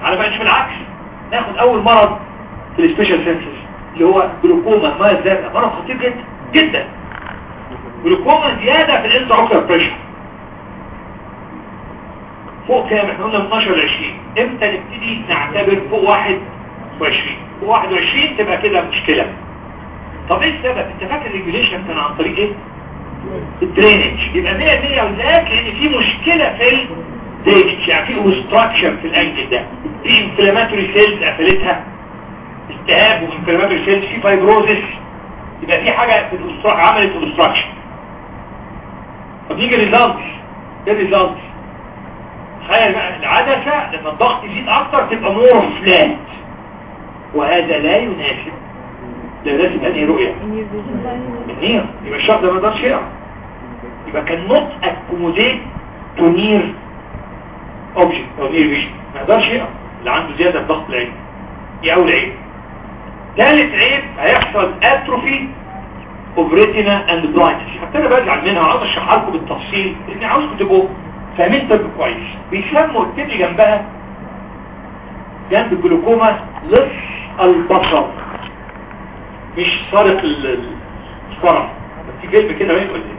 على بقى نشوف العكس ناخد اول مرض في السبيشال سنسس اللي هو جلوكوما الميه الزرقاء مرض خطير جدا جدا جلوكوما زياده في الانترا اوكتر بريشر فوق كام احنا قلنا من 12 ل 20 امتى نبتدي نعتبر فوق 21 فوق 21 تبقى كده مشكله طب ايه السبب انت فاكر الريجوليشن كان عن طريق ايه الدرينج يبقى 100 100 وذاك لان في مشكله في الدرينج يعني في اوبستراكشن في الانجل ده في انفلاماتوري سيلز قفلتها التهاب وانفلاماتوري سيلز في فايبروزس يبقى في حاجه في الاوبستراك عملت اوبستراكشن طب نيجي ريزلتس ايه الريزلتس تخيل بقى العدسه لما الضغط يزيد اكتر تبقى مور فلات وهذا لا يناسب ده لازم انهي رؤيه النير يبقى الشخص ده ما يقدرش يقرا يبقى كان نوت اكوموديت تو نير اوبجكت او نير فيجن ما يقدرش يقرا اللي عنده زياده في ضغط العين دي اول عيب ثالث عيب هيحصل اتروفي اوف ريتينا اند بلايندنس حتى انا بزعل منها وعاوز اشرحها لكم بالتفصيل لاني عاوزكم تبقوا فاهمين طب كويس بيسموا اكتب لي جنبها جنب الجلوكوما لص البصر مش سارق الفرع في كلمة كده وين قلت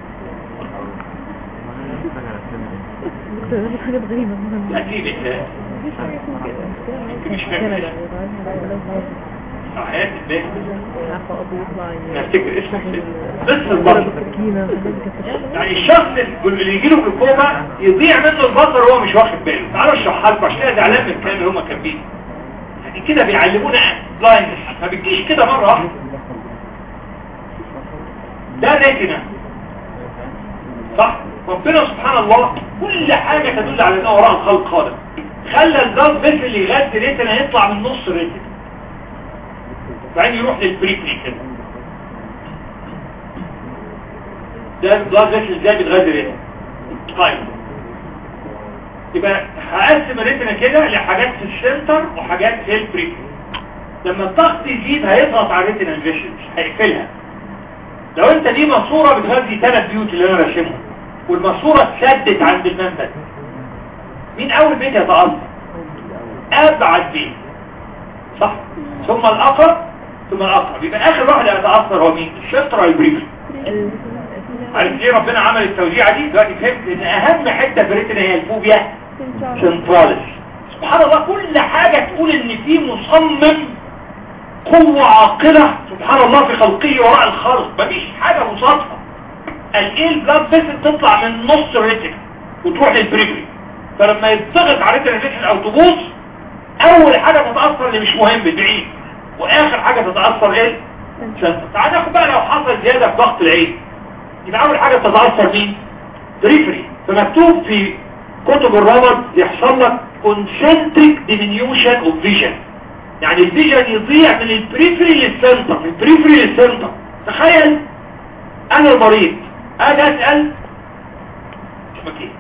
حاجات غريبة اكيد انت مش فاهم كده حياة الناس نفتكر اسمك لص البصر يعني الشخص اللي يجي له جلوكوما يضيع منه البصر وهو مش واخد باله تعالوا اشرحها لكم عشان كده زعلان من الكلام اللي هم كاتبينه يعني كده بيعلمونا بلايندنس ما بتجيش كده مره واحده ده ريتنا صح ربنا سبحان الله كل حاجة تدل على انه وراء الخلق خالق خلى الضغط بس اللي يغذي ريتنا يطلع من نص ريتنا بعدين يروح للبريكلي كده ده الضغط بس ازاي بتغذي ريتنا طيب يبقى هقسم الريتنا كده لحاجات في السنتر وحاجات في البريكلي لما الضغط يزيد هيضغط على الريتنا الفيشنز هيقفلها لو انت دي ماسوره بتغذي ثلاث بيوت اللي انا راسمهم والماسوره اتسدت عند المنبت مين اول بيت يتأثر ابعد بيت صح ثم الاقرب ثم الاقرب يبقى اخر واحد هيتأثر هو مين الشفطر البريف عارف ليه ربنا عمل التوزيعه دي دلوقتي فهمت ان اهم حته في ريتنا هي الفوبيا سنتراليس سبحان الله كل حاجه تقول ان في مصمم قوة عاقلة سبحان الله في خلقه وراء الخلق مفيش حاجة مصادفة الايه البلاد فيسل تطلع من نص الريتك وتروح للبريفري فلما يتضغط على ريتك الريتك او تبوظ اول حاجة تتأثر اللي مش مهم بعيد واخر حاجة تتأثر ايه تعال ناخد بقى لو حصل زيادة في ضغط العين يبقى اول حاجة تتأثر مين بريفري فمكتوب في كتب الرمد يحصل لك concentric diminution of vision يعني الفيجن يضيع من البريفري للسنتر من البريفري للسنتر تخيل انا المريض اجي اسال اسمك ايه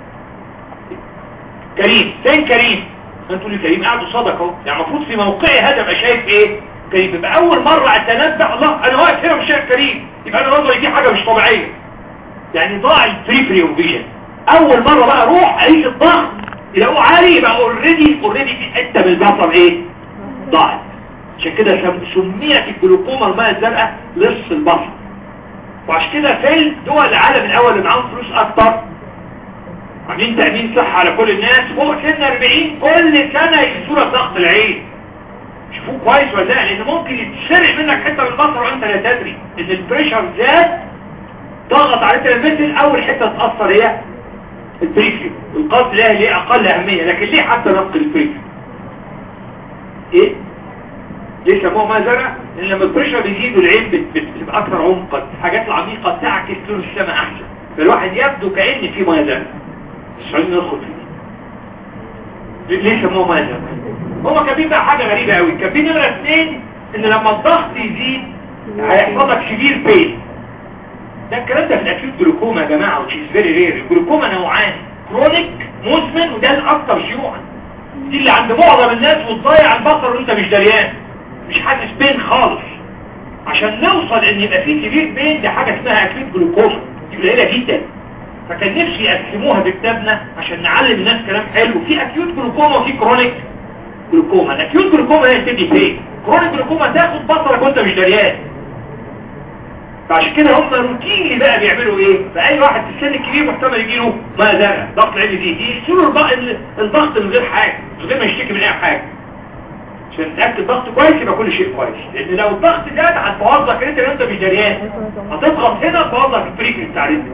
كريم فين كريم انت تقول لي كريم قاعد قصادك اهو يعني المفروض في موقعي هذا ابقى شايف ايه كريم يبقى اول مره اتنبأ الله انا واقف هنا مش شايف كريم يبقى انا نظري دي حاجه مش طبيعيه يعني ضاع البريفري والفيجن اول مره بقى اروح اقيس الضغط يلاقوه عالي يبقى اوريدي اوريدي في حته من البصر ايه ضاعت عشان كده سميت الجلوكوما الماء الزرقاء لص البصر وعشان كده في دول العالم الاول اللي معاهم فلوس اكتر عاملين تأمين صحة على كل الناس فوق سن 40 كل سنة يقيسوا لك ضغط العين شوفوه كويس ولا لا لان ممكن يتسرق منك حتة من البصر وانت لا تدري ان البريشر زاد ضغط على التلفزيون اول حتة تأثر هي البريفيو والقصد لها ليه اقل اهمية لكن ليه حتى نقل البريفيو ايه ليه سموه ما زرع لان لما البريشر بيزيد والعين بتبقى اكثر عمقا الحاجات العميقة تعكس لون السماء احسن فالواحد يبدو كأن في ما زرع مش عايزين ندخل فيه ليه سموه ما زرع هما كاتبين بقى حاجة غريبة قوي كاتبين نمرة اثنين ان لما الضغط يزيد هيحصل لك سيفير بين ده الكلام ده في الاكيوت جلوكوما يا جماعة which is very rare الجلوكوما نوعان كرونيك مزمن وده الاكثر شيوعا دي اللي عند معظم الناس وتضيع البصر وانت مش دريان مش حاسس بين خالص عشان نوصل ان يبقى في سيفير بين دي حاجة اسمها اكيوت جلوكوما دي قليلة جدا فكان نفسي يقسموها بكتابنا عشان نعلم الناس كلام حلو في اكيوت جلوكوما وفي كرونيك جلوكوما الاكيوت جلوكوما هي تبدي فين كرونيك جلوكوما تاخد بصرك وانت مش دريان فعشان كده هم روتيني بقى بيعملوا ايه فاي واحد في السن الكبير محتمل يجيله ما زرع ضغط العين دي يشيلوا الضغط من غير حاجه من غير ما يشتكي من اي حاجه عشان تاكد الضغط كويس يبقى كل شيء كويس لان لو الضغط زاد هتبوظك انت انت مش دريان هتضغط هنا تبوظك الفريك بتاع الريتم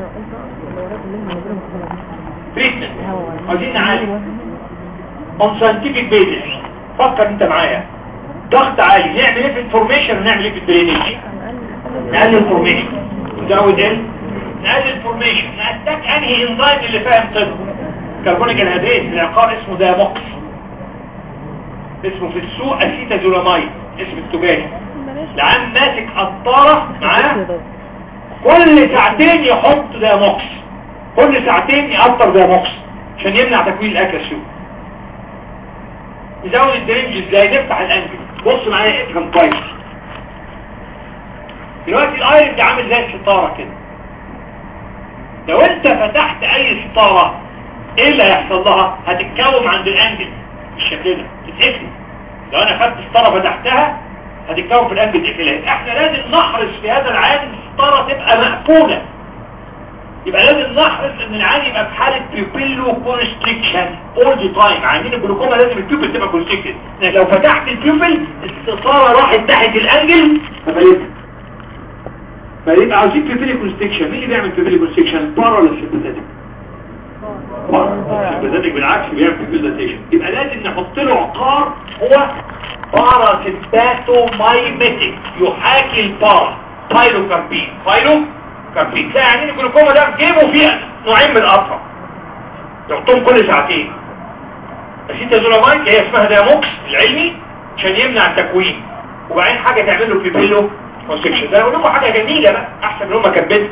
تريتمنت عايزين نعالج on scientific basis فكر انت معايا ضغط عالي نعمل ايه في الفورميشن ونعمل ايه في الدرينيج نقلل الفورميشن نزود ايه نقلل الفورميشن نأتاك انهي انزايم اللي فاهم طب كربونيك الهيدريت العقار اسمه دايموكس اسمه في السوق اسيتازولامايد اسم التجاري العام ماسك قطارة معاه كل ساعتين يحط دايموكس كل ساعتين يقطر دايموكس عشان يمنع تكوين الاكاسيو نزود الدرينج ازاي نفتح الانجل بص معايا افهم كويس دلوقتي الايرن دي عامل زي الستاره كده لو انت فتحت اي ستاره ايه اللي هيحصل لها هتتكوم عند الانجل بالشكل ده تتقفل لو انا خدت ستاره فتحتها هتتكون في الانجل تقفلها احنا لازم نحرص في هذا العام الستاره تبقى مقفوله يبقى لازم نحرص ان العين يبقى في حالة بيوبيلو كونستريكشن اول ذا تايم عاملين الجلوكوما لازم البيوبل تبقى كونستريكتد لو فتحت البيوبل الستاره راحت ناحيه الانجل فبقيت فيبقى عاوزين بيوبيلو كونستريكشن مين اللي بيعمل بيوبيلو كونستريكشن بارا ولا سيمباثيك بارا سيمباثيك بالعكس بيعمل بيوبيلو يبقى لازم نحط له عقار هو بارا سيمباثومايميتيك يحاكي البارا بايلوكاربين بايلو كاربين تلاقي عينين الجلوكوما ده في جيبه فيه نوعين من القطره تحطهم كل ساعتين اسيتازولامايد هي اسمها دايموكس العلمي عشان يمنع التكوين وبعدين حاجه تعمل له بيبيلو كونستكشن ده اقول لكم حاجه جميله بقى احسن من هم كبدوا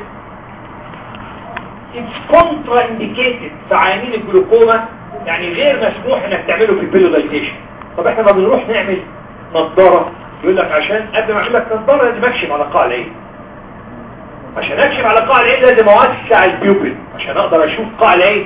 it's contraindicated في عيانين الجلوكوما يعني غير مسموح انك تعمله بيبيلو دايتيشن طب احنا ما بنروح نعمل نظاره يقول لك عشان قبل ما اعمل لك نظاره لازم اكشف على قاع العين عشان اكشف على قاع العين لازم اوسع البيوبل عشان اقدر اشوف قاع العين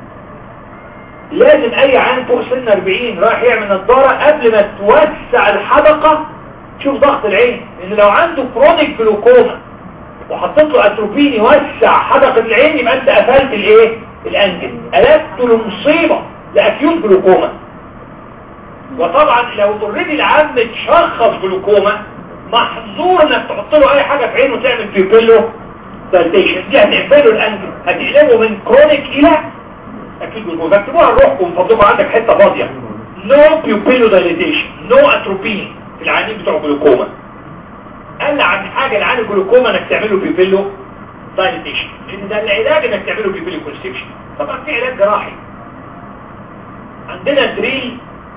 لازم اي عين فوق سن 40 رايح يعمل نظارة قبل ما توسع الحدقة تشوف ضغط العين لان لو عنده كرونيك جلوكوما وحطيت له اتروبين يوسع حدقة العين يبقى انت قفلت الايه الانجل قلبت له مصيبة لاكيوت جلوكوما وطبعا لو اوريدي العام تشخص جلوكوما محظور انك تحط له اي حاجة في عينه تعمل بيبيلو دايتيشن دي هتقفله الانجل هتقلبه من كرونيك الى اكيد جلوكوما فاكتبوها لروحكم فضلكم عندك حتة فاضية نو بيبيلو دايليتيشن نو اتروبين في العيانين بتوع جلوكوما قال عن حاجة العين الجلوكوما انك تعمله بيبيلو دايليتيشن لان ده العلاج انك تعمله بيبيلو كونستكشن طبعا في علاج جراحي عندنا دريل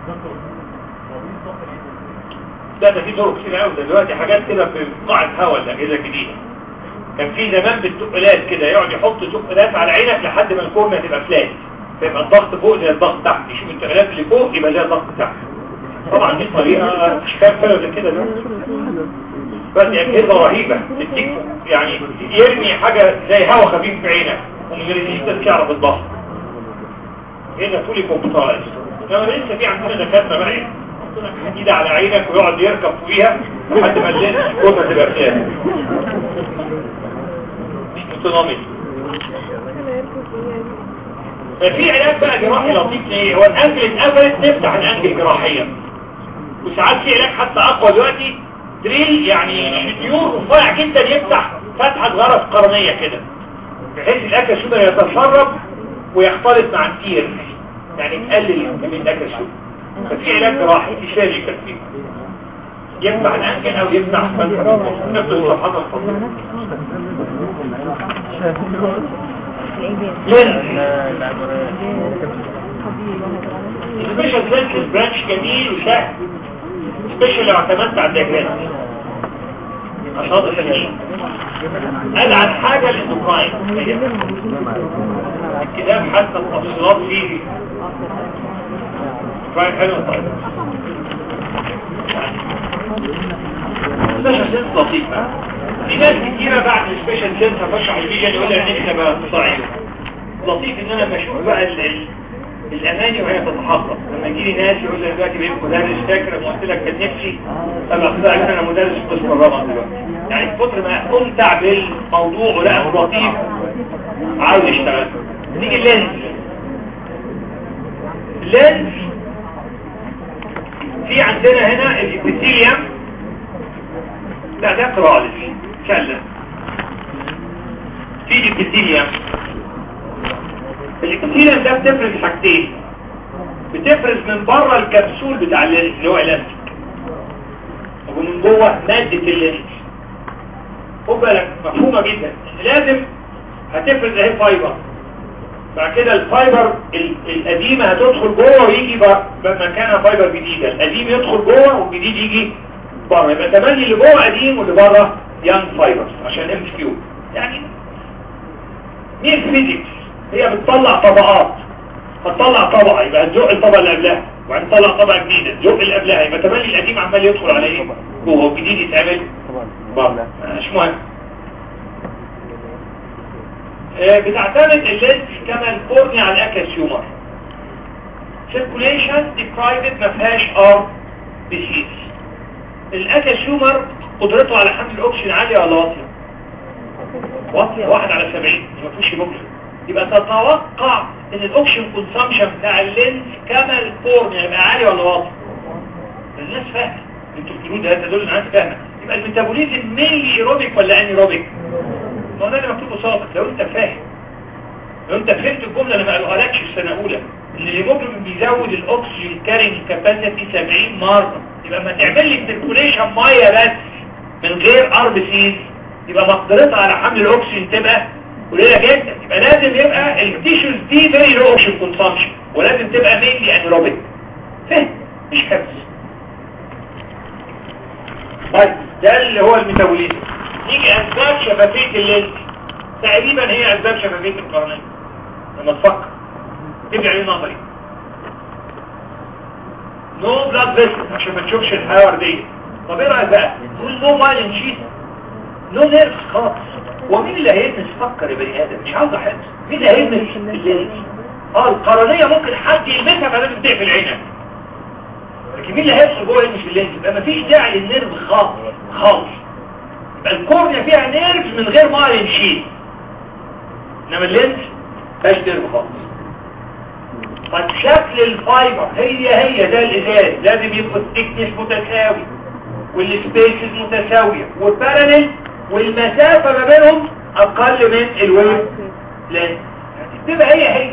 ده ده في طرق كتير قوي دلوقتي حاجات كده في قاعة هواء الاجهزه الجديده كان في زمان بالتقلات كده يقعد يحط تقلات على عينك لحد ما الكورنيا تبقى فلات فيبقى الضغط فوق زي الضغط تحت يشوف التقلات اللي فوق يبقى زي الضغط تحت طبعا دي طريقه مش كان فعلا زي كده ده بس اجهزه رهيبه تديك يعني يرمي حاجه زي هواء خفيف في عينك ومن غير ان تعرف الضغط هنا فولي كمبيوترايز انما لسه في عندنا دكاتره بقى حديدة على عينك ويقعد يركب فوقيها لحد ما الليل الكوره تبقى فيها مش اوتونومي ففي علاج بقى جراحي لطيف ايه هو الانجل اتقفلت نفتح الانجل جراحيا وساعات في علاج حتى اقوى دلوقتي دريل يعني شديور رفيع جدا يفتح فتحه صغيره في قرنيه كده بحيث الاكل شوبر يتسرب ويختلط مع التير يعني تقلل من الاكل شوبر ففي علاج جراحي في شاركة فيه يفتح الانجل او يفتح نفس الصفحات الفضل سبيشال سيركل برانش جميل وسهل سبيشال لو اعتمدت على الدياجرام نشاط السليم ادعى حاجة الاندوكراين الكتاب حتى التفصيلات فيه رايح حلو طيب سبيشال سنس لطيفة في ناس كتيرة بعد السبيشال سنس هفشح الفيجن يقول لي نفسي بقى تصعيد لطيف ان انا بشوف بقى ال ال الاماني وهي تتحقق لما اجيب يجي لي ناس يقول لي دلوقتي بقيت مدرس فاكر لما قلت لك كان نفسي ابقى طلع انا مدرس في قسم الرمض دلوقتي يعني كتر ما امتع بالموضوع ولقى لطيف عاوز يشتغل نيجي اللينز اللينز في عندنا هنا الابيثيليوم لا ده كرالس كلا في الابيثيليوم الابيثيليوم ده بتفرز حاجتين بتفرز من بره الكبسول بتاع اللينز اللي هو الاستيك ومن جوه مادة اللينز خد بالك مفهومة جدا لازم هتفرز اهي فايبر بعد كده الفايبر ال- القديمة هتدخل جوه ويجي بر- مكانها فايبر جديدة القديم يدخل جوه والجديد يجي بره يبقى تملي اللي جوه قديم واللي بره يانج فايبرز عشان ام كيو يعني مين فيزيكس هي بتطلع طبقات هتطلع طبقة يبقى تزق الطبقة اللي قبلها وبعدين تطلع طبقة جديدة تزق اللي قبلها يبقى تملي القديم عمال يدخل على ايه جوه والجديد يتعمل بره مش مهم آه، بتعتمد اللينس كما الكورنيا على الاكاسيومر circulation deprived ما فيهاش ار بيسيس الاكاسيومر قدرته على حمل الاكسجين عالية ولا واطية واطية واحد على سبعين ما فيهوش هيموجلوبين يبقى تتوقع ان الاكسجين كونسامشن بتاع اللينس كما الكورنيا يبقى عالي ولا واطي الناس فاهمه انتوا بتقولوا ده تدل ان الناس فاهمه يبقى الميتابوليزم مينلي ايروبيك ولا انيروبيك ما هو ده اللي مكتوب قصادك لو انت فاهم لو انت فهمت الجمله اللي ما قالوها لكش في سنه اولى ان الهيموجلوبين بيزود الاكسجين كارينج كاباسيتي 70 مره يبقى ما تعمل لي سيركوليشن ميه بس من غير ار بي سيز يبقى مقدرتها على حمل الاكسجين تبقى قليله جدا يبقى لازم يبقى التيشوز دي فيري لو اوكسجين كونسامشن ولازم تبقى مينلي انيروبيك فهم مش حفظ طيب ده اللي هو الميتابوليزم نيجي اسباب شفافيه اللينز تقريبا هي اسباب شفافيه القرنيه لما تفكر تبقى عليه نظري نو بلاد فيسل عشان ما تشوفش الحوار دي طب ايه رايك بقى تقول نو مايلين شيت نو نيرف خالص هو مين اللي هيلمس فكر يا بني ادم مش عاوز احس مين اللي هيلمس اللينز اه القرنيه ممكن حد يلمسها فلازم تقفل عينك لكن مين اللي هيدخل جوه يلمس اللينز يبقى مفيش داعي للنيرف خالص خالص يبقى الكورنيا فيها نيرف من غير مايلين شيت انما اللينز مفيهاش نيرف خالص طيب شكل الفايبر هي هي ده الازاز لازم يبقى الثيكنس متساوي والسبيسز متساوية والباراليل والمسافة ما بينهم اقل من الويف لين تبقى هي هي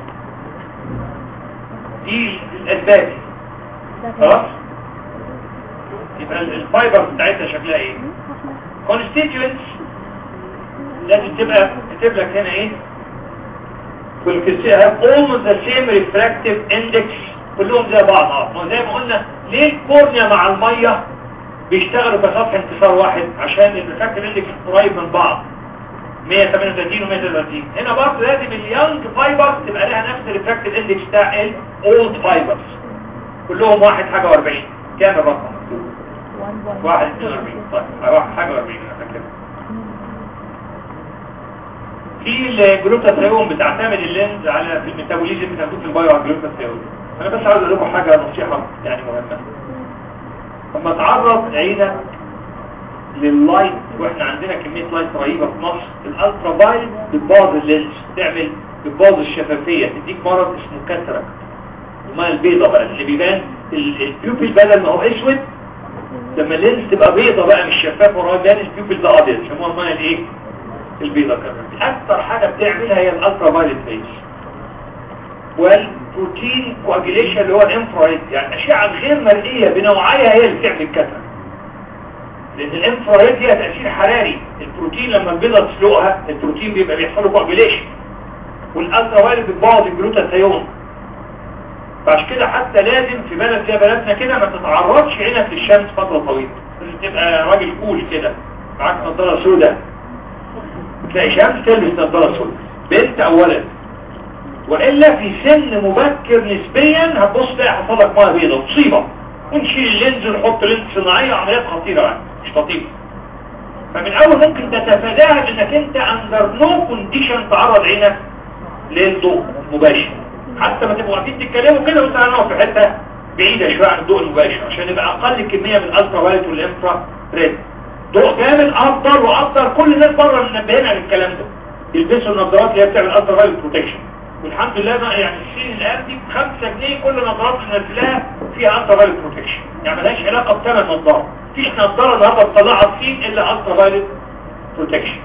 دي الاسباب خلاص يبقى الفايبر بتاعتها شكلها ايه constituents لازم تبقى كاتب لك هنا ايه والكسيه have almost the same refractive index كلهم زي بعض اه ما زي ما قلنا ليه الكورنيا مع المية بيشتغلوا كسطح انتصار واحد عشان الريفراكتيف اندكس قريب من بعض 138 و 130 هنا برضه لازم اليانج فايبر تبقى لها نفس الريفراكتيف اندكس بتاع الاولد فايبرز كلهم واحد حاجة و40 كام الرقم واحد 42 طيب واحد حاجة و40 انا فاكر في الجلوتاثيون بتعتمد اللينز على في الميتابوليزم بتاخدوه في البايو على الجلوتاثيون انا بس عاوز اقول لكم حاجه نصيحه يعني مهمه لما تعرض عينك لللايت واحنا عندنا كميه لايت رهيبه في مصر الالترا فايلت بتبوظ اللينز تعمل بتبوظ الشفافيه تديك مرض اسمه كاتراكت الماء البيضة بقى اللي بيبان ال- البيوبل بدل ما هو اسود لما اللينز تبقى بيضة بقى مش شفافه وراها بيان البيوبل ده ابيض يسموها الماء الايه البيضة كمان اكتر حاجة بتعملها هي الالترا فايلت ريز والبروتين كواجيليشن اللي هو الانفراريد يعني الاشعه الغير مرئيه بنوعيها هي اللي بتعمل الكتر لان الانفراريد فيها تاثير حراري البروتين لما البيضه تسلقها البروتين بيبقى بيحصل له كواجيليشن والالترا فايلت بتبوظ الجلوتاثيون فعشان كده حتى لازم في بلد زي بلدنا كده ما تتعرضش عينك للشمس فتره طويله لازم تبقى راجل كول كده معاك نظاره سوداء تلاقي شمس تلبس نظاره سوداء بنت او ولد وإلا في سن مبكر نسبيا هتبص تلاقي حصل لك ميه بيضاء مصيبة ونشيل اللينز ونحط لينز صناعية عمليات خطيرة يعني مش لطيفة فمن أول ممكن تتفاداها بأنك أنت أندر نو كونديشن تعرض عينك للضوء مباشر حتى ما تبقوا قاعدين تتكلموا كده وانت هنقف في حته بعيده شويه عن الضوء المباشر عشان يبقى اقل كميه من الالترا وايلت والانفرا ريد ضوء جامد افضل وافضل كل الناس بره منبهين عن الكلام ده يلبسوا النظارات اللي هي بتعمل الترا وايلت بروتكشن والحمد لله بقى يعني السين الان دي ب 5 جنيه كل نظارات ننزلها فيها الترا وايلت بروتكشن يعني ملهاش علاقه بثمن نظاره مفيش نظاره النهارده تطلعها الصين الا الترا وايلت بروتكشن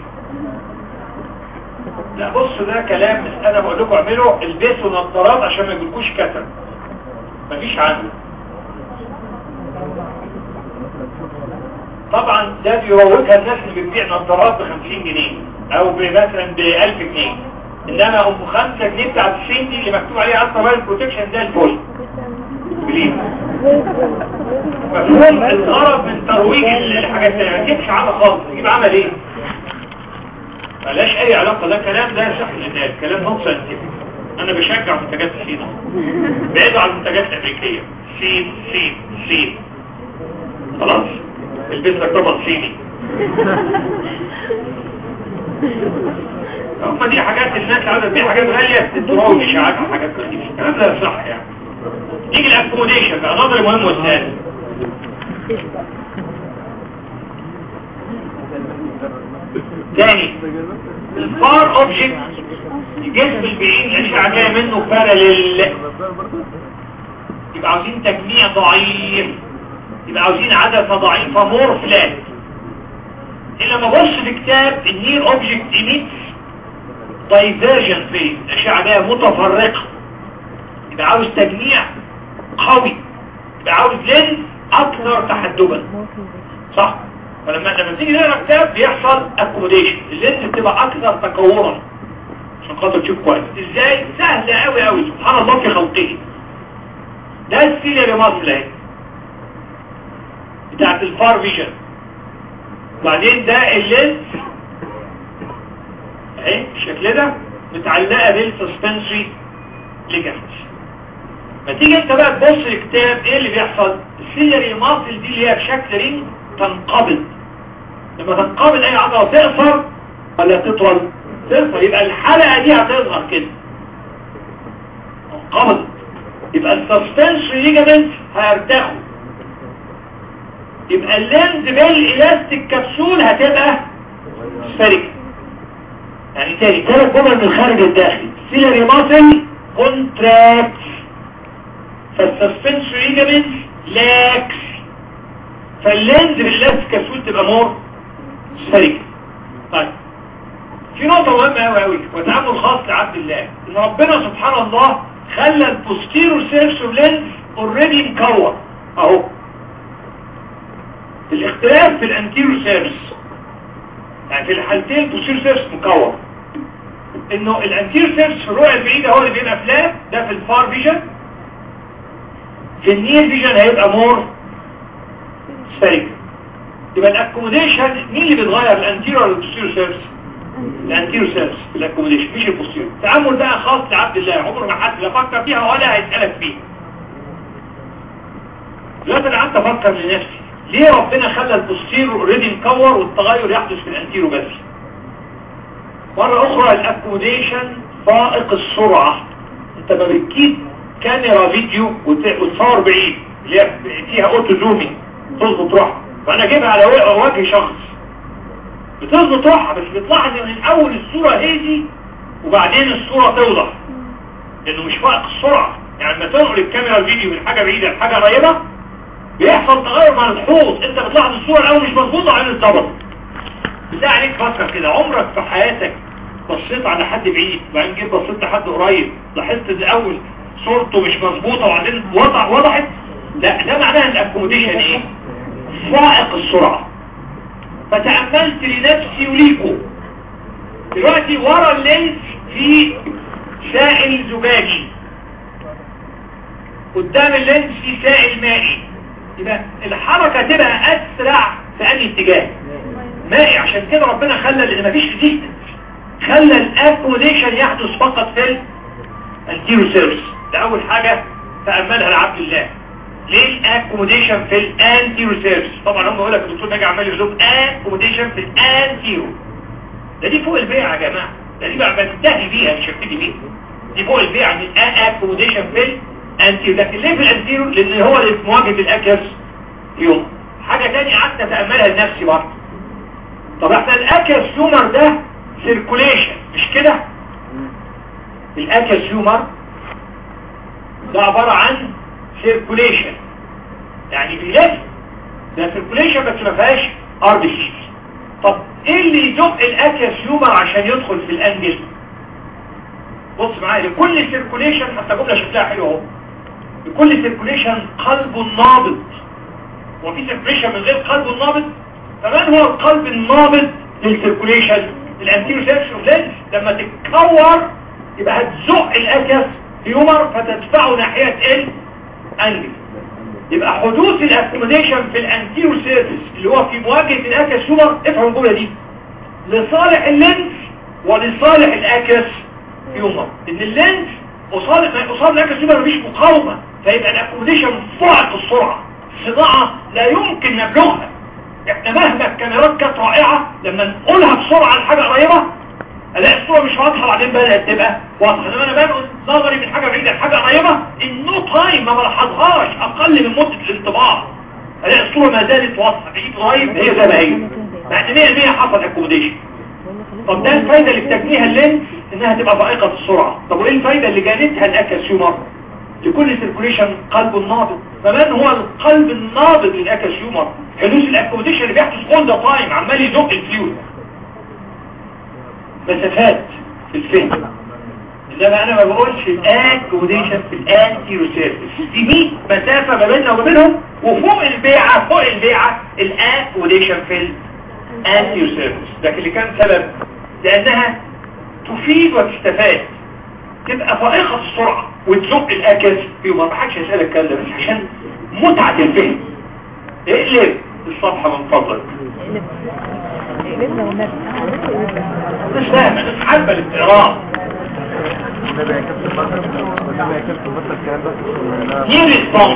لا بصوا ده كلام انا بقول لكم اعملوا البسوا نظارات عشان ما يجيلكوش كسل مفيش عنه طبعا ده بيروجها الناس اللي بتبيع نظارات ب 50 جنيه او مثلا ب 1000 جنيه انما ام 5 جنيه بتاعت الصين دي اللي مكتوب عليها الترا وايلت بروتكشن ده الفل بليز مفهوم الغرض من ترويج الحاجات دي ما تجيبش عمل خالص تجيب عمل ايه ملاش اي علاقة ده كلام ده صح الناس كلام نون ساينتفك انا بشجع منتجات الصين بعيدوا عن المنتجات الامريكية صين صين صين خلاص البس لك طبق صيني هم دي حاجات الناس عاوزة دي حاجات غالية تتراوي اشاعات وحاجات غالية الكلام ده صح يعني نيجي الاكوموديشن بقى نظري مهم والثاني تاني الفار اوبجكت الجسم البعيد الاشعة جاية منه باراليل يبقى عاوزين تجميع ضعيف يبقى عاوزين عدسة ضعيفة مور فلات إلا ما بص في كتاب النير اوبجكت ايميتس دايفيرجن فيز الاشعة جاية متفرقة يبقى عاوز تجميع قوي يبقى عاوز لينز اكثر تحدبا صح فلما لما تيجي نقرا كتاب بيحصل اكوموديشن اللينز بتبقى اكثر تكورا عشان خاطر تشوف كويس ازاي سهل قوي قوي سبحان الله في خلقه ده السيليا ماسل اهي بتاعت الفار فيجن وبعدين ده اللينز اهي الشكل ده متعلقه بالسسبنسري ليجامنتس ما تيجي انت بقى تبص الكتاب ايه اللي بيحصل السيلري ماسل دي اللي هي بشكل رينج تنقبض لما تنقبض اي عضله تقصر ولا تطول تقصر يبقى الحلقه دي هتصغر كده انقبضت يبقى السسبنسري ليجامنت هيرتخوا يبقى اللينز بالالاستيك كبسول هتبقى سفيريك يعني تاني ثلاث جمل من الخارج الداخلي سيلري ماسل كونتراكت فالسسبنسري ليجامنت لاكس فاللينز بالالاستيك كبسول تبقى مور سفيريك طيب في نقطة مهمة قوي قوي وتعامل خاص لعبد الله ان ربنا سبحان الله خلى البوستيرور سيرفس لينز اوريدي مكور اهو الاختلاف في الانتيرو سيرفس يعني في الحالتين البوستيرور سيرفس مكور انه الانتيرو سيرفس في الرؤية البعيدة هو اللي بيبقى فلات ده في الفار فيجن في النير فيجن هيبقى مور سفيريك يبقى الاكوموديشن مين اللي بيتغير الانتيرو ولا البوستيرور سيرفس الانتيرو سيرفس الاكوموديشن مش البوستيرور تعامل بقى خاص لعبد الله عمره ما حد لا فكر فيها ولا هيسالك فيه دلوقتي انا قعدت افكر لنفسي ليه ربنا خلى البوستيرور اوريدي مكور والتغير يحدث في الانتيرو بس مرة اخرى الاكوموديشن فائق السرعة انت ما بتجيب كاميرا فيديو وتصور بعيد اللي هي فيها اوتو زومينج تظبط روحها فانا اجيبها على وجه شخص بتظبط روحها بس بتلاحظ ان من اول الصورة هيجي وبعدين الصورة توضح لانه مش فائق السرعة يعني لما تنقل الكاميرا الفيديو من حاجة بعيدة لحاجة قريبة بيحصل تغير ملحوظ انت بتلاحظ الصورة الاول مش مظبوطة عين الضبط بالله عليك فكر كده عمرك في حياتك بصيت على حد بعيد وبعدين جيت بصيت لحد قريب لاحظت ان اول صورته مش مظبوطة وبعدين وضع وضحت لا ده معناها الاكوموديشن ايه فائق السرعة فتأملت لنفسي وليكم دلوقتي ورا اللينس في سائل زجاجي قدام اللينس في سائل مائي يبقى الحركة تبقى اسرع في اي اتجاه مائي عشان كده ربنا خلى لان مفيش ريزيستنس خلى الاكوموديشن يحدث فقط في الانتيرو سيرفس ده اول حاجة تأملها لعبد الله ليه الاكوموديشن في الانتيرو سيرفس طبعا هم بيقول لك الدكتور ناجي عمال يقول اكوموديشن في الانتيرو ده دي فوق البيع يا جماعه ده دي بقى بنتهي بيها مش هبتدي بيها دي فوق البي يعني اكوموديشن في الانتيرو لكن ليه في الانتيرو لان هو اللي في مواجهه الاكياس يوم حاجه تانية قعدت اتاملها لنفسي برضه طب احنا الاكياس هيومر ده سيركوليشن مش كده الاكياس هيومر ده عباره عن سيركوليشن يعني بيلف ده سيركوليشن بس ما فيهاش ار بي سي طب ايه اللي يزق الاكياس هيومر عشان يدخل في الانجل بص معايا لكل سيركوليشن حتى جمله شكلها حلو اهو لكل سيركوليشن قلب نابض وفي سيركوليشن من غير قلب نابض فمن هو القلب النابض للسيركوليشن الانتيرو سيركشن لينس لما تتكور يبقى هتزق الاكياس هيومر فتدفعه ناحيه الانجل يبقى حدوث الاكوموديشن في الانتيرو سيرفيس اللي هو في مواجهه الاكياس هيومر افهموا الجمله دي لصالح اللينس ولصالح الاكياس هيومر ان اللينس قصاد قصاد الاكياس هيومر مفيش مقاومه فيبقى الاكوموديشن فوق السرعه صناعه لا يمكن نبلغها احنا مهما الكاميرات كانت رائعه لما نقولها بسرعه لحاجه قريبه الاقي الصوره مش واضحه وبعدين بدات تبقى واضحه لما انا بنقل نظري من حاجه بعيده لحاجه قريبه النو تايم ما بلاحظهاش اقل من مده الانطباع الاقي الصوره ما زالت واضحه بعيد قريب هي زي ما هي بعد 100% حصل اكوموديشن طب ده الفايده اللي بتجنيها اللينس انها تبقى فائقه السرعه طب وايه الفايده اللي جانتها الاكاسيومر لكل سيركوليشن قلب نابض فمن هو القلب النابض للاكاسيومر حدوث الاكوموديشن اللي بيحدث اول ذا تايم عمال يزق الفلويد مسافات في الفهم انما انا ما بقولش الاكوموديشن في الانتيرو سيرفيس دي 100 مسافه ما بيننا وما بينهم وفوق البيعه فوق البيعه الاكوموديشن في الانتيرو سيرفيس لكن اللي كان سبب لانها تفيد وتستفاد تبقى فائقه السرعه وتزق الاكل فيما ما حدش يسالك كلام بس عشان متعه الفهم اقلب الصفحه من فضلك مش فاهم انا حابه الاقراء هي ريسبونس